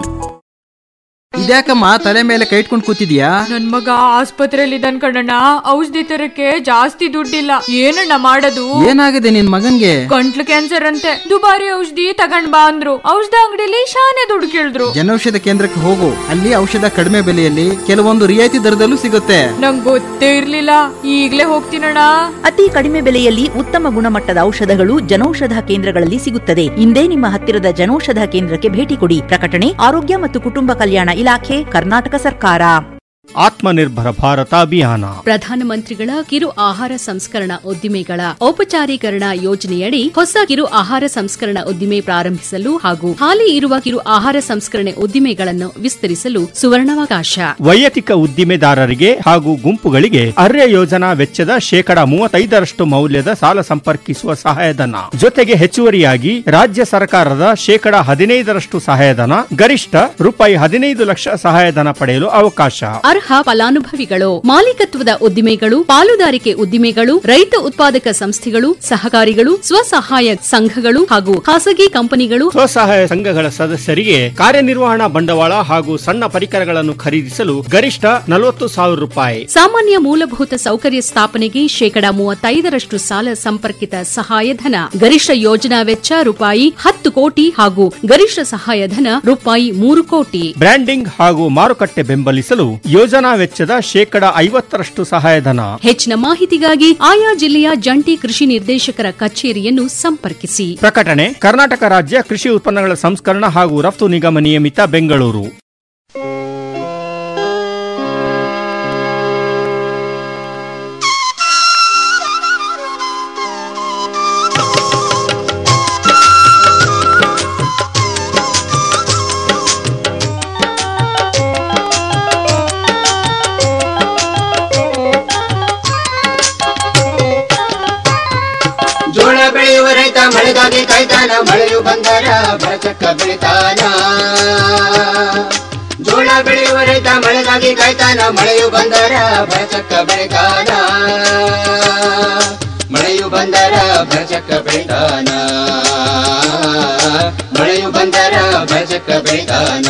ಇದ್ಯಾಕಮ್ಮ ತಲೆ ಮೇಲೆ ಕೈ ಇಟ್ಕೊಂಡು ಕೂತಿದ್ಯಾ ನನ್ ಮಗ ಆಸ್ಪತ್ರೆಯಲ್ಲಿ ಇದ್ದಾನ್ ಕಣಣ್ಣ ಔಷಧಿ ತರಕ್ಕೆ ಜಾಸ್ತಿ ದುಡ್ಡಿಲ್ಲ ಏನಣ್ಣ ಮಾಡೋದು ಏನಾಗಿದೆ ನಿನ್ ಮಗನ್ಗೆ ಗಂಟ್ಲು ಕ್ಯಾನ್ಸರ್ ಅಂತೆ ದುಬಾರಿ ಔಷಧಿ ತಗೊಂಡ್ ಬಾ ಅಂದ್ರು ಔಷಧ ಅಂಗಡಿಲಿ ಶಾನೆ ದುಡ್ಡು ಕೇಳಿದ್ರು ಜನೌಷಧ ಕೇಂದ್ರಕ್ಕೆ ಹೋಗು ಅಲ್ಲಿ ಔಷಧ ಕಡಿಮೆ ಬೆಲೆಯಲ್ಲಿ ಕೆಲವೊಂದು ರಿಯಾಯಿತಿ ದರದಲ್ಲೂ ಸಿಗುತ್ತೆ ನಂಗ್ ಗೊತ್ತೇ ಇರ್ಲಿಲ್ಲ ಈಗ್ಲೇ ಹೋಗ್ತೀನಣ್ಣ ಅತಿ ಕಡಿಮೆ ಬೆಲೆಯಲ್ಲಿ ಉತ್ತಮ ಗುಣಮಟ್ಟದ ಔಷಧಗಳು ಜನೌಷಧ ಕೇಂದ್ರಗಳಲ್ಲಿ ಸಿಗುತ್ತದೆ ಇಂದೇ ನಿಮ್ಮ ಹತ್ತಿರದ ಜನೌಷಧ ಕೇಂದ್ರಕ್ಕೆ ಭೇಟಿ ಕೊಡಿ ಪ್ರಕಟಣೆ ಆರೋಗ್ಯ ಮತ್ತು ಕುಟುಂಬ ಕಲ್ಯಾಣ ಇಲಾಖೆ ಕರ್ನಾಟಕ ಸರ್ಕಾರ ಆತ್ಮನಿರ್ಭರ ಭಾರತ ಅಭಿಯಾನ ಪ್ರಧಾನಮಂತ್ರಿಗಳ ಕಿರು ಆಹಾರ ಸಂಸ್ಕರಣಾ ಉದ್ದಿಮೆಗಳ ಔಪಚಾರೀಕರಣ ಯೋಜನೆಯಡಿ ಹೊಸ ಕಿರು ಆಹಾರ ಸಂಸ್ಕರಣಾ ಉದ್ದಿಮೆ ಪ್ರಾರಂಭಿಸಲು ಹಾಗೂ ಹಾಲಿ ಇರುವ ಕಿರು ಆಹಾರ ಸಂಸ್ಕರಣೆ ಉದ್ದಿಮೆಗಳನ್ನು ವಿಸ್ತರಿಸಲು ಸುವರ್ಣಾವಕಾಶ ವೈಯಕ್ತಿಕ ಉದ್ದಿಮೆದಾರರಿಗೆ ಹಾಗೂ ಗುಂಪುಗಳಿಗೆ ಅರ್ಯ ಯೋಜನಾ ವೆಚ್ಚದ ಶೇಕಡ ಮೂವತ್ತೈದರಷ್ಟು ಮೌಲ್ಯದ ಸಾಲ ಸಂಪರ್ಕಿಸುವ ಸಹಾಯಧನ ಜೊತೆಗೆ ಹೆಚ್ಚುವರಿಯಾಗಿ ರಾಜ್ಯ ಸರ್ಕಾರದ ಶೇಕಡ ಹದಿನೈದರಷ್ಟು ಸಹಾಯಧನ ಗರಿಷ್ಠ ರೂಪಾಯಿ ಹದಿನೈದು ಲಕ್ಷ ಸಹಾಯಧನ ಪಡೆಯಲು ಅವಕಾಶ ಅರ್ಹ ಫಲಾನುಭವಿಗಳು ಮಾಲೀಕತ್ವದ ಉದ್ದಿಮೆಗಳು ಪಾಲುದಾರಿಕೆ ಉದ್ದಿಮೆಗಳು ರೈತ ಉತ್ಪಾದಕ ಸಂಸ್ಥೆಗಳು ಸಹಕಾರಿಗಳು ಸ್ವಸಹಾಯ ಸಂಘಗಳು ಹಾಗೂ ಖಾಸಗಿ ಕಂಪನಿಗಳು ಸ್ವಸಹಾಯ ಸಂಘಗಳ ಸದಸ್ಯರಿಗೆ ಕಾರ್ಯನಿರ್ವಹಣಾ ಬಂಡವಾಳ ಹಾಗೂ ಸಣ್ಣ ಪರಿಕರಗಳನ್ನು ಖರೀದಿಸಲು ಗರಿಷ್ಠ ನಲವತ್ತು ಸಾವಿರ ರೂಪಾಯಿ ಸಾಮಾನ್ಯ ಮೂಲಭೂತ ಸೌಕರ್ಯ ಸ್ಥಾಪನೆಗೆ ಶೇಕಡ ಮೂವತ್ತೈದರಷ್ಟು ಸಾಲ ಸಂಪರ್ಕಿತ ಸಹಾಯಧನ ಗರಿಷ್ಠ ಯೋಜನಾ ವೆಚ್ಚ ರೂಪಾಯಿ ಹತ್ತು ಕೋಟಿ ಹಾಗೂ ಗರಿಷ್ಠ ಸಹಾಯಧನ ರೂಪಾಯಿ ಮೂರು ಕೋಟಿ ಬ್ರ್ಯಾಂಡಿಂಗ್ ಹಾಗೂ ಮಾರುಕಟ್ಟೆ ಬೆಂಬಲಿಸಲು ಯೋಜನಾ ವೆಚ್ಚದ ಶೇಕಡ ಐವತ್ತರಷ್ಟು ಸಹಾಯಧನ ಹೆಚ್ಚಿನ ಮಾಹಿತಿಗಾಗಿ ಆಯಾ ಜಿಲ್ಲೆಯ ಜಂಟಿ ಕೃಷಿ ನಿರ್ದೇಶಕರ ಕಚೇರಿಯನ್ನು ಸಂಪರ್ಕಿಸಿ ಪ್ರಕಟಣೆ ಕರ್ನಾಟಕ ರಾಜ್ಯ ಕೃಷಿ ಉತ್ಪನ್ನಗಳ ಸಂಸ್ಕರಣ ಹಾಗೂ ರಫ್ತು ನಿಗಮ ನಿಯಮಿತ ಬೆಂಗಳೂರು ಜೋಳ ಬೆಳೆಯುವ ರೈತ ಮಳೆಗಾಗಿ ಕಾಯ್ತಾನ ಮಳೆಯು ಬಂದರ ಬರಚಕ್ಕ ಬೆಳಿತಾನ ಜೋಳ ಬೆಳೆಯುವ ರೈತ ಮಳೆಗಾಗಿ ಕಾಯ್ತಾನ ಮಳೆಯು ಬಂದರ ಬರಚಕ್ಕ ಬೆಳಿತಾನ ಮಳೆಯು ಬಂದರ ಬರಚಕ್ಕ ಬೆಳಿತಾನ ಮಳೆಯು ಬಂದರ ಬರಚಕ್ಕ ಬೆಳಿತಾನ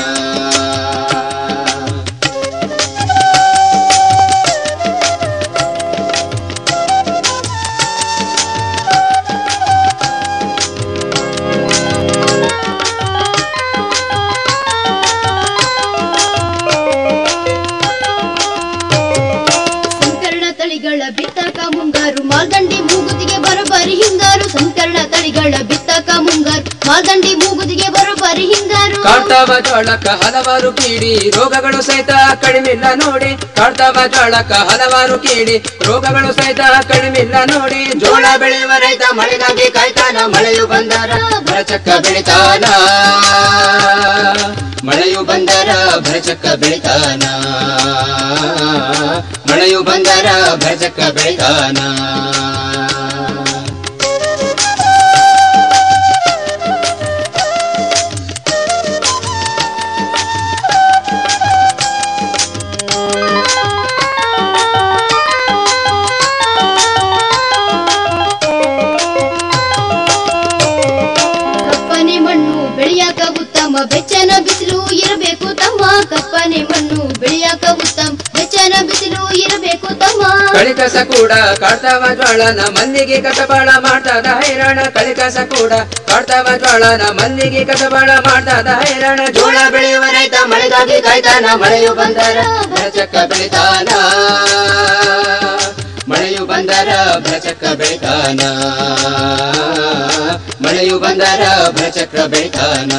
ಹಿಂಗಾರು ಮಾಲ್ದಂಡಿ ಮೂಗುತಿಗೆ ಬರೋಬ್ಬರಿ ಹಿಂಗಾರು ಸಂಸ್ಕರಣ ತಳಿಗಳ ಬಿತ್ತಕ ಮುಂಗಾರು ಮಾಲ್ದಂಡಿ ಮೂಗುತಿಗೆ ಬರೋಬ್ಬರಿ ಹಿಂಗಾರು ಕಾಡ್ತಾವ ಜೋಳಕ್ಕ ಹಲವಾರು ಕೀಡಿ ರೋಗಗಳು ಸಹಿತ ಕಡಿಮಿಲ್ಲ ನೋಡಿ ಕಾಡ್ತಾವ ಜೋಳಕ್ಕ ಹಲವಾರು ಕೀಡಿ ರೋಗಗಳು ಸಹಿತ ಕಡಿಮಿಲ್ಲ ನೋಡಿ ಜೋಳ ಬೆಳೆಯುವ ರೈತ ಮಳೆಗಾಗಿ ಕಾಯ್ತಾನ ಮಳೆಯು ಬಂದರ ಭರಚಕ್ಕ ಬೆಳಿತಾನ ಮಳೆಯು ಬಂದರ ಭರಚಕ್ಕ ಬೆಳಿತಾನ ಮಳೆಯು ಬಂದರ ಭರಚಕ್ಕ ಬೆಳಿತಾನ ಕಪ್ಪನೆ ಮಣ್ಣು ಬೆಳೆಯಾಕ ಉತ್ತಮ ಬೆಚ್ಚನ ಬಿಸಿಲು ಇರಬೇಕು ತಮ್ಮ ಕಪ್ಪನೆ ಮಣ್ಣು ಬೆಳೆಯಾಕ ಉತ್ತಮ ಬೆಚ್ಚನ ಬಿಸಿಲು ಇರಬೇಕು ತಮ್ಮ ಕಳಿಕಸ ಕೂಡ ಕಾಡ್ತಾವ ಜ್ವಾಳನ ಮಲ್ಲಿಗೆ ಕಸಬಾಳ ಮಾಡ್ತಾದ ಹೈರಾಣ ಕಳಿಕಸ ಕೂಡ ಕಾಡ್ತಾವ ಜ್ವಾಳನ ಮಲ್ಲಿಗೆ ಕಸಬಾಳ ಮಾಡ್ತಾದ ಹೈರಾಣ ಜೋಳ ಬೆಳೆಯುವ ರೈತ ಮಳೆಗಾಗಿ ಕಾಯ್ತಾನ ಮಳೆಯು ಬಂದರ ಭರಚಕ್ಕ ಬೆಳಿತಾನ ಮಳೆಯು ಬಂದರ ಭರಚಕ್ಕ ಬೆಳಿತಾನ ಮಳೆಯು ಬಂದರ ಭರಚಕ್ರ ಬೆಳಿತಾನ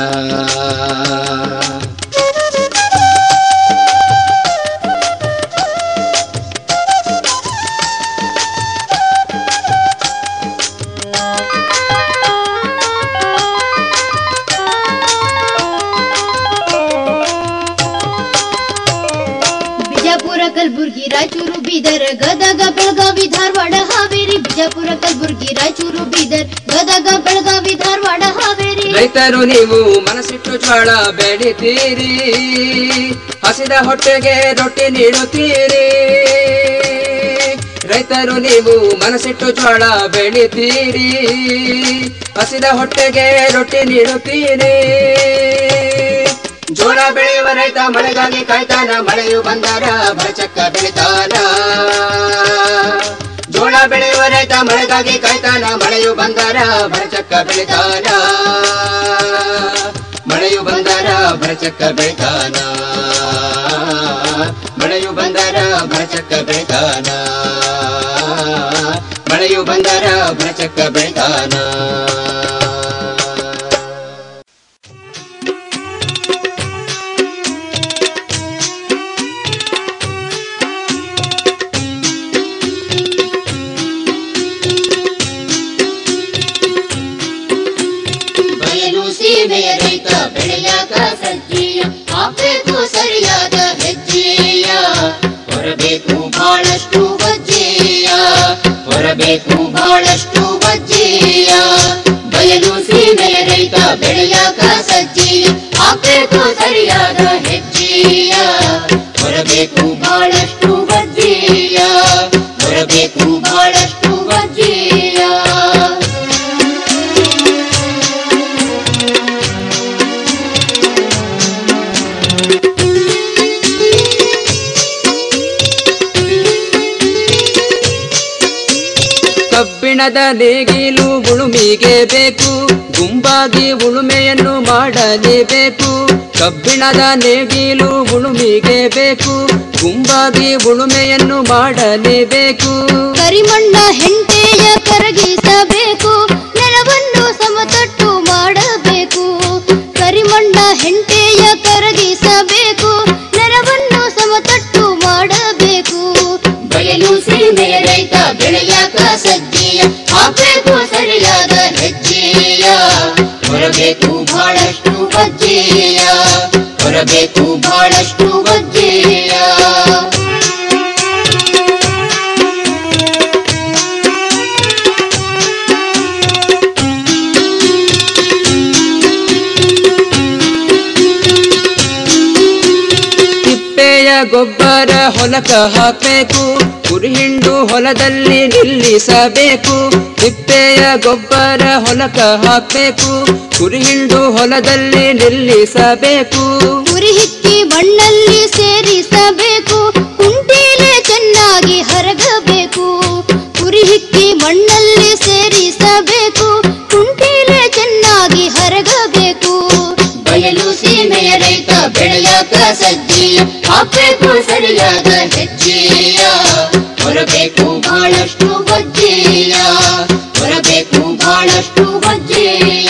ಬಿಜಾಪುರ ಕಲಬುರ್ಗಿ ರಾಯಚೂರು ಬೀದರ್ ಗದಗ ಬೆಳಗಾವಿ ಧಾರವಾಡ ಹಾವೇರಿ ಬಿಜಾಪುರ ಕಲಬುರ್ಗಿ ರಾಯಚೂರು ಬೀದರ್ ಗದಗ ಬೆಳಗಾವಿ ಧಾರವಾಡ ಹಾವೇರಿ ರೈತರು ನೀವು ಮನಸ್ಸಿಟ್ಟು ಜ್ವಾಳ ಬೆಳಿತೀರಿ ಹಸಿದ ಹೊಟ್ಟೆಗೆ ರೊಟ್ಟಿ ನೀಡುತ್ತೀರಿ ರೈತರು ನೀವು ಮನಸ್ಸಿಟ್ಟು ಜ್ವಾಳ ಬೆಳಿತೀರಿ ಹಸಿದ ಹೊಟ್ಟೆಗೆ ರೊಟ್ಟಿ ನೀಡುತ್ತೀರಿ ಜೋಳ ಬೆಳೆಯುವ ರೈತ ಮಳೆಗಾಗಿ ಕಾಯ್ತಾನ ಮಳೆಯು ಬಂದರ ಭರಚಕ್ಕ ಬೆಳಿತಾನ ಜೋಳ ಬೆಳೆಯುವ ರೈತ ಮಳೆಗಾಗಿ ಕಾಯ್ತಾನ ಮಳೆಯು ಬಂದರ ಭರಚಕ್ಕ ಬೆಳಿತಾನ ಮಳೆಯು ಬಂದರ ಭರಚಕ್ಕ ಬೆಳಿತಾನ ಮಳೆಯು ಬಂದರ ಭರಚಕ್ಕ ಬೆಳಿತಾನ ಮಳೆಯು ಬಂದರ ಭರಚಕ್ಕ ಬೆಳಿತಾನ ಬಯಲು ಸೀಮೆಯ ರೈತ ಬೆಳೆಯಾಕ ಸಜ್ಜೀಯ ಹಾಕ್ಬೇಕು ಸರಿಯಾದ ಹೆಜ್ಜೆಯ ಹೊರಬೇಕು ಬಹಳಷ್ಟು ವಜ್ಜೆಯ ಹೊರಬೇಕು ಬಹಳಷ್ಟು ವಜ್ಜೆಯ ಬಯಲು ಸೀಮೆಯ ರೈತ ಬೆಳೆಯಾಕ ಸಜ್ಜೀಯ ಹಾಕ್ಬೇಕು ಸರಿಯಾದ ಹೆಜ್ಜೆಯ ಹೊರಬೇಕು ಬಹಳಷ್ಟು ವಜ್ಜೆಯ ಹೊರಬೇಕು ಬಹಳಷ್ಟು ವಜ್ಜೆಯ ಕಬ್ಬಿಣದ ನೇಗಿಲು ಉಳುಮಿಗೆ ಬೇಕು ಗುಂಪಾಗಿ ಉಳುಮೆಯನ್ನು ಮಾಡಲೇಬೇಕು ಕಬ್ಬಿಣದ ನೇಗಿಲು ಉಳುಮಿಗೆ ಬೇಕು ಗುಂಪಾಗಿ ಉಳುಮೆಯನ್ನು ಮಾಡಲೇಬೇಕು ಕರಿಮಣ್ಣ ಹೆಂಟೆಯ ಕರಗಿಸಬೇಕು ನೆಲವನ್ನು ಸಮತಟ್ಟು ಮಾಡಬೇಕು ಕರಿಮಣ್ಣ ಹೆಂಟೆಯ ಕರಗಿಸಬೇಕು ನೆಲವನ್ನು ಸಮತಟ್ಟು ಮಾಡಬೇಕು ಬಯಲು ಸೀಮೆಯ ರೈತ ಬೆಳೆಯಾಕ ಸಜ್ಜೆಯ ಹಾಕಬೇಕು ಸರಿಯಾದ ಹೆಜ್ಜೆಯ ಹೊರಬೇಕು ಬಹಳಷ್ಟು ವಜ್ಜೆಯ ಹೊರಬೇಕು ಬಹಳಷ್ಟು ವಜ್ಜೆಯ ತಿಪ್ಪೆಯ ಗೊಬ್ಬರ ಹೊಲಕ ಹಾಕಬೇಕು ಕುರಿಹಿಂಡು ಹೊಲದಲ್ಲಿ ನಿಲ್ಲಿಸಬೇಕು ತಿಪ್ಪೆಯ ಗೊಬ್ಬರ ಹೊಲಕ ಹಾಕಬೇಕು ಕುರಿಹಿಂಡು ಹೊಲದಲ್ಲಿ ನಿಲ್ಲಿಸಬೇಕು ಉರಿ ಹಿಕ್ಕಿ ಮಣ್ಣಲ್ಲಿ ಸೇರಿಸಬೇಕು ಕುಂಟೀಲೆ ಚೆನ್ನಾಗಿ ಹರಗಬೇಕು ಉರಿ ಹಿಕ್ಕಿ ಮಣ್ಣಲ್ಲಿ ಸೇರಿಸಬೇಕು ಕುಂಟೀಲೆ ಚೆನ್ನಾಗಿ ಹರಗಬೇಕು ಬಯಲು ಸೀಮೆಯ ರೈತ ಬೆಳೆಯಾಕ ಸಜ್ಜೆಯ ಹಾಕಬೇಕು ಸರಿಯಾದ ಹೆಜ್ಜೆಯ ಹೊರಬೇಕು ಬಹಳಷ್ಟು ವಜ್ಜೆಯ ಹೊರಬೇಕು ಬಹಳಷ್ಟು ವಜ್ಜೆಯ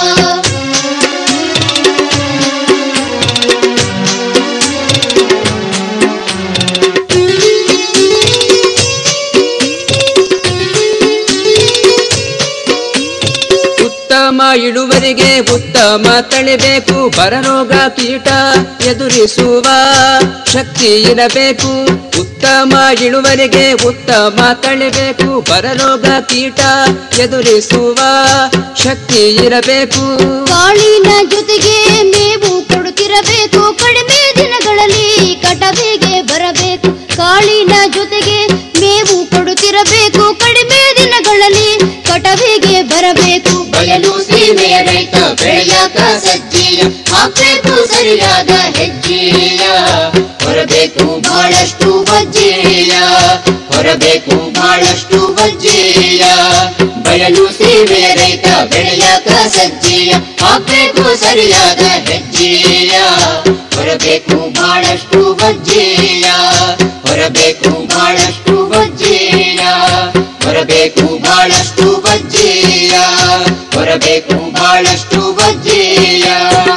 ಉತ್ತಮ ಇಳುವರಿಗೆ ಉತ್ತಮ ತಳಿಬೇಕು ಬರರೋಗ ಕೀಟ ಎದುರಿಸುವ ಶಕ್ತಿ ಇರಬೇಕು ಉತ್ತಮ ಇಳುವರಿಗೆ ಉತ್ತಮ ತಳಿಬೇಕು ಬರರೋಗ ಕೀಟ ಎದುರಿಸುವ ಶಕ್ತಿ ಇರಬೇಕು ಕಾಳಿನ ಜೊತೆಗೆ ಮೇವು ಕೊಡುತ್ತಿರಬೇಕು ಕಡಿಮೆ ದಿನಗಳಲ್ಲಿ ಕಟವಿಗೆ ಬರಬೇಕು ಕಾಳಿನ ಜೊತೆಗೆ ಮೇವು ಕೊಡುತ್ತಿರಬೇಕು ಕಡಿಮೆ ದಿನಗಳಲ್ಲಿ ಕಟವಿಗೆ ಬರಬೇಕು ಬಯಲು ಸೀಮೆಯ ರೈತ ಬೆಳೆಯಾಕ ಸಜ್ಜೆಯ ಹಾಕ್ಬೇಕು ಸರಿಯಾದ ಹೆಜ್ಜೆಯ ಹೊರಬೇಕು ಬಹಳಷ್ಟು ವಜ್ಜೆಯ ಹೊರಬೇಕು ಬಹಳಷ್ಟು ವಜ್ಜೆಯ ಬಯಲು ಸೀಮೆಯ ರೈತ ಬೆಳೆಯಾಕ ಸಜ್ಜೆಯ ಹಾಕ್ಬೇಕು ಸರಿಯಾದ ಹೆಜ್ಜೆಯ ಹೊರಬೇಕು ಬಹಳಷ್ಟು ವಜ್ಜೆಯ ಹೊರಬೇಕು ಬಹಳಷ್ಟು ವಜ್ಜೆಯ ಹೊರಬೇಕು ಬಹಳಷ್ಟು ವಜ್ಜೆಯ ಹೊರಬೇಕು ಬಹಳಷ್ಟು ವಜ್ಜೆಯ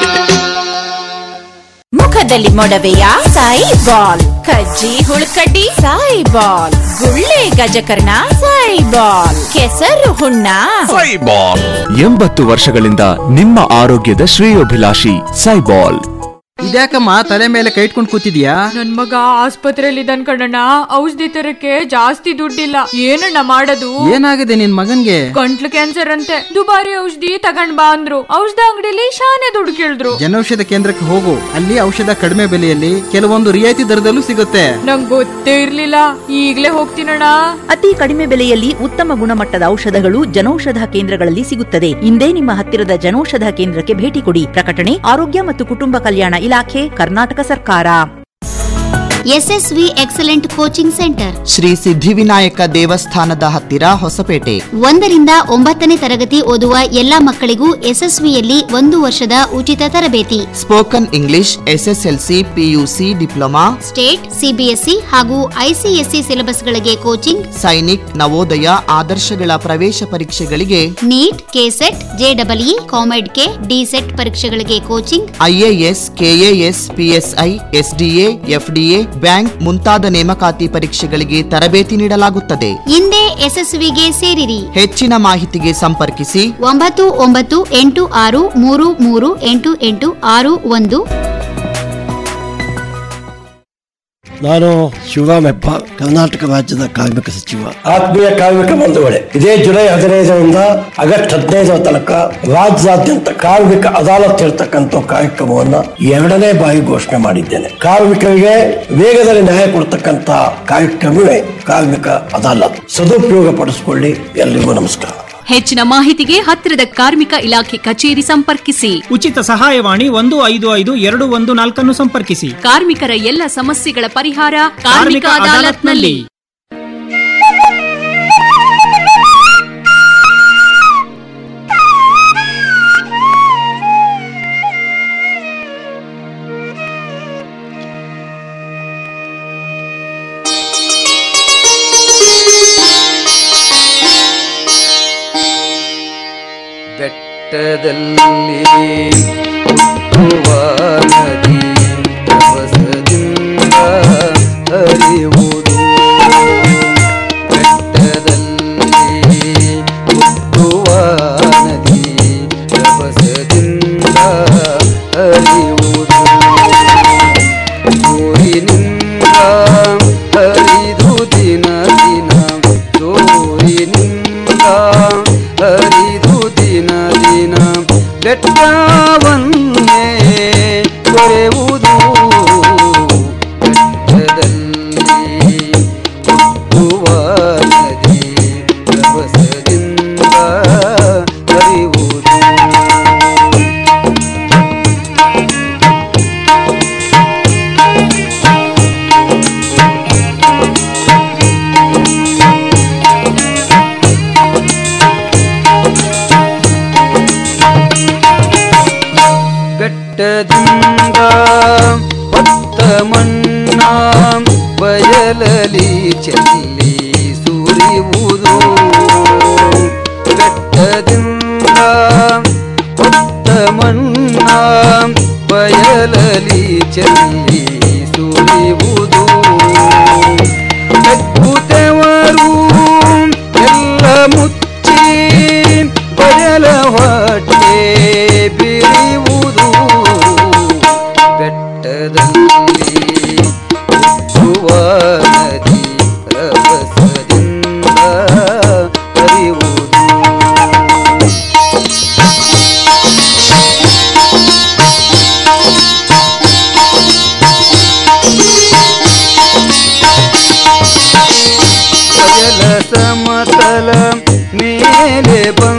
ಮುಖದಲ್ಲಿ ಮೊಡವೆಯ ಸಾಯಿ ಬಾಲ್ ಕಜ್ಜಿ ಹುಳುಕಡ್ಡಿ ಸಾಯಿ ಬಾಲ್ ಗುಳ್ಳೆ ಗಜಕರ್ಣ ಸಾಯಿ ಬಾಲ್ ಕೆಸರು ಹುಣ್ಣ ಸೈಬಾಲ್ ಎಂಬತ್ತು ವರ್ಷಗಳಿಂದ ನಿಮ್ಮ ಆರೋಗ್ಯದ ಶ್ರೇಯೋಭಿಲಾಷಿ ಸೈಬಾಲ್ ಇದ್ಯಾಕಮ್ಮ ತಲೆ ಮೇಲೆ ಕೈ ಇಟ್ಕೊಂಡು ಕೂತಿದ್ಯಾ ನನ್ ಮಗ ಆಸ್ಪತ್ರೆಯಲ್ಲಿ ಇದ್ದಾನ್ ಕಣಣ್ಣ ಔಷಧಿ ತರಕ್ಕೆ ಜಾಸ್ತಿ ದುಡ್ಡಿಲ್ಲ ಏನಣ್ಣ ಮಾಡೋದು ಏನಾಗಿದೆ ನಿನ್ ಮಗನ್ಗೆ ಗಂಟ್ಲು ಕ್ಯಾನ್ಸರ್ ಅಂತೆ ದುಬಾರಿ ಔಷಧಿ ತಗೊಂಡ್ ಬಾ ಅಂದ್ರು ಔಷಧ ಅಂಗಡಿಲಿ ಶಾನೆ ದುಡ್ಡು ಕೇಳಿದ್ರು ಜನೌಷಧ ಕೇಂದ್ರಕ್ಕೆ ಹೋಗು ಅಲ್ಲಿ ಔಷಧ ಕಡಿಮೆ ಬೆಲೆಯಲ್ಲಿ ಕೆಲವೊಂದು ರಿಯಾಯಿತಿ ದರದಲ್ಲೂ ಸಿಗುತ್ತೆ ನಂಗ್ ಗೊತ್ತೇ ಇರ್ಲಿಲ್ಲ ಈಗ್ಲೇ ಹೋಗ್ತೀನಣ್ಣ ಅತಿ ಕಡಿಮೆ ಬೆಲೆಯಲ್ಲಿ ಉತ್ತಮ ಗುಣಮಟ್ಟದ ಔಷಧಗಳು ಜನೌಷಧ ಕೇಂದ್ರಗಳಲ್ಲಿ ಸಿಗುತ್ತದೆ ಇಂದೇ ನಿಮ್ಮ ಹತ್ತಿರದ ಜನೌಷಧ ಕೇಂದ್ರಕ್ಕೆ ಭೇಟಿ ಕೊಡಿ ಪ್ರಕಟಣೆ ಆರೋಗ್ಯ ಮತ್ತು ಕುಟುಂಬ ಕಲ್ಯಾಣ ಇಲಾಖೆ ಕರ್ನಾಟಕ ಸರ್ಕಾರ SSV excellent coaching centre Shri Siddhivinayaka ದೇವಸ್ಥಾನದ ಹತ್ತಿರ ಹೊಸಪೇಟೆ ಒಂದರಿಂದ ಒಂಬತ್ತನೇ ತರಗತಿ ಓದುವ ಎಲ್ಲಾ ಮಕ್ಕಳಿಗೂ ಎಸ್ಎಸ್ವಿಯಲ್ಲಿ ಒಂದು ವರ್ಷದ ಉಚಿತ ತರಬೇತಿ spoken English SSLC PUC diploma state CBSE ಹಾಗೂ ಐಸಿಎಸ್ಸಿ ಸಿಲೆಬಸ್ಗಳಿಗೆ ಕೋಚಿಂಗ್ ಸೈನಿಕ್ ನವೋದಯ ಆದರ್ಶಗಳ ಪ್ರವೇಶ ಪರೀಕ್ಷೆಗಳಿಗೆ ನೀಟ್ ಕೆಸೆಟ್ ಜೆಡಬ್ಲ್ಇ ಕಾಮೆಡ್ ಕೆ ಡಿಸೆಟ್ ಪರೀಕ್ಷೆಗಳಿಗೆ coaching IAS KAS PSI SDA FDA bank ಮುಂತಾದ ನೇಮಕಾತಿ ಪರೀಕ್ಷೆಗಳಿಗೆ ತರಬೇತಿ ನೀಡಲಾಗುತ್ತದೆ ಹಿಂದೆ ಎಸ್ಎಸ್ವಿಗೆ ಸೇರಿರಿ ಹೆಚ್ಚಿನ ಮಾಹಿತಿಗೆ ಸಂಪರ್ಕಿಸಿ ಒಂಬತ್ತು ಒಂಬತ್ತು ಎಂಟು ಆರು ಮೂರು ಮೂರು ಎಂಟು ಎಂಟು ಆರು ಒಂದು ನಾನು ಶಿವರಾಮ್ ಹೆಬ್ಬ ಕರ್ನಾಟಕ ರಾಜ್ಯದ ಕಾರ್ಮಿಕ ಸಚಿವ ಆತ್ಮೀಯ ಕಾರ್ಮಿಕ ಬಂಧುಗಳೇ ಇದೇ ಜುಲೈ ಹದಿನೈದರಿಂದ ಆಗಸ್ಟ್ ಹದಿನೈದರ ತನಕ ರಾಜ್ಯಾದ್ಯಂತ ಕಾರ್ಮಿಕ ಅದಾಲತ್ ಇರತಕ್ಕಂಥ ಕಾರ್ಯಕ್ರಮವನ್ನ ಎರಡನೇ ಬಾರಿ ಘೋಷಣೆ ಮಾಡಿದ್ದೇನೆ ಕಾರ್ಮಿಕರಿಗೆ ವೇಗದಲ್ಲಿ ನ್ಯಾಯ ಕೊಡ್ತಕ್ಕಂತ ಕಾರ್ಯಕ್ರಮವೇ ಕಾರ್ಮಿಕ ಅದಾಲತ್ ಸದುಪಯೋಗ ಪಡಿಸಿಕೊಳ್ಳಿ ಎಲ್ರಿಗೂ ನಮಸ್ಕಾರ ಹೆಚ್ಚಿನ ಮಾಹಿತಿಗೆ ಹತ್ತಿರದ ಕಾರ್ಮಿಕ ಇಲಾಖೆ ಕಚೇರಿ ಸಂಪರ್ಕಿಸಿ ಉಚಿತ ಸಹಾಯವಾಣಿ ಒಂದು ಐದು ಐದು ಎರಡು ಒಂದು ನಾಲ್ಕನ್ನು ಸಂಪರ್ಕಿಸಿ ಕಾರ್ಮಿಕರ ಎಲ್ಲ ಸಮಸ್ಯೆಗಳ ಪರಿಹಾರ ಕಾರ್ಮಿಕ ಕಾರ್ಮಿಕ ಅದಾಲತ್ನಲ್ಲಿ ಬೆಟ್ಟದಲ್ಲಿ ಹುಟ್ಟುವ ನದಿ ರಭಸದಿಂದ ಹರಿಯುವುದು ಬೆಟ್ಟದಲ್ಲಿ ಹುಟ್ಟುವ ನದಿ ರಭಸದಿಂದ ಹರಿಯುವುದು ಜೋರಿನಿಂದ ಹರಿದು ದಿನ ದಿನ ಜೋರಿನಿಂದ ಹರಿದು ದಿನ ದಿನ ಬೆಟ್ಟವನ್ನೇ ಕೊರೆಯುವುದು ಬೆಟ್ಟದಲ್ಲಿ ಹುಟ್ಟುವ ನದಿ ರಭಸದಿಂದ ಹರಿಯುವುದು ಬೆಟ್ಟದಿಂದ ಹೊತ್ತ ಮಣ್ಣ ಬಯಲಲಿ ಚೆಲ್ಲಿ ಹರಿಯುವುದು ಬೆಟ್ಟದಿಂದ ಹೊತ್ತ ಮಣ್ಣ ಬಯಲಲಿ ಚೆಲ್ಲಿ ಸುರಿಯುವುದು ಬೆಕ್ಕುತೆವರು ಎಲ್ಲ ಮುಚ್ಚಿ ಬಯಲ ಹೊಟ್ಟೆ ಬಿರಿಯುವುದು ಬೆಟ್ಟದಲ್ಲಿ ಹುಟ್ಟುವ ನದಿ ರಭಸದಿಂದ ಹರಿಯುವುದು ಬಯಲ ಸಮತಲ ಮೇಲೆ ಬಂದ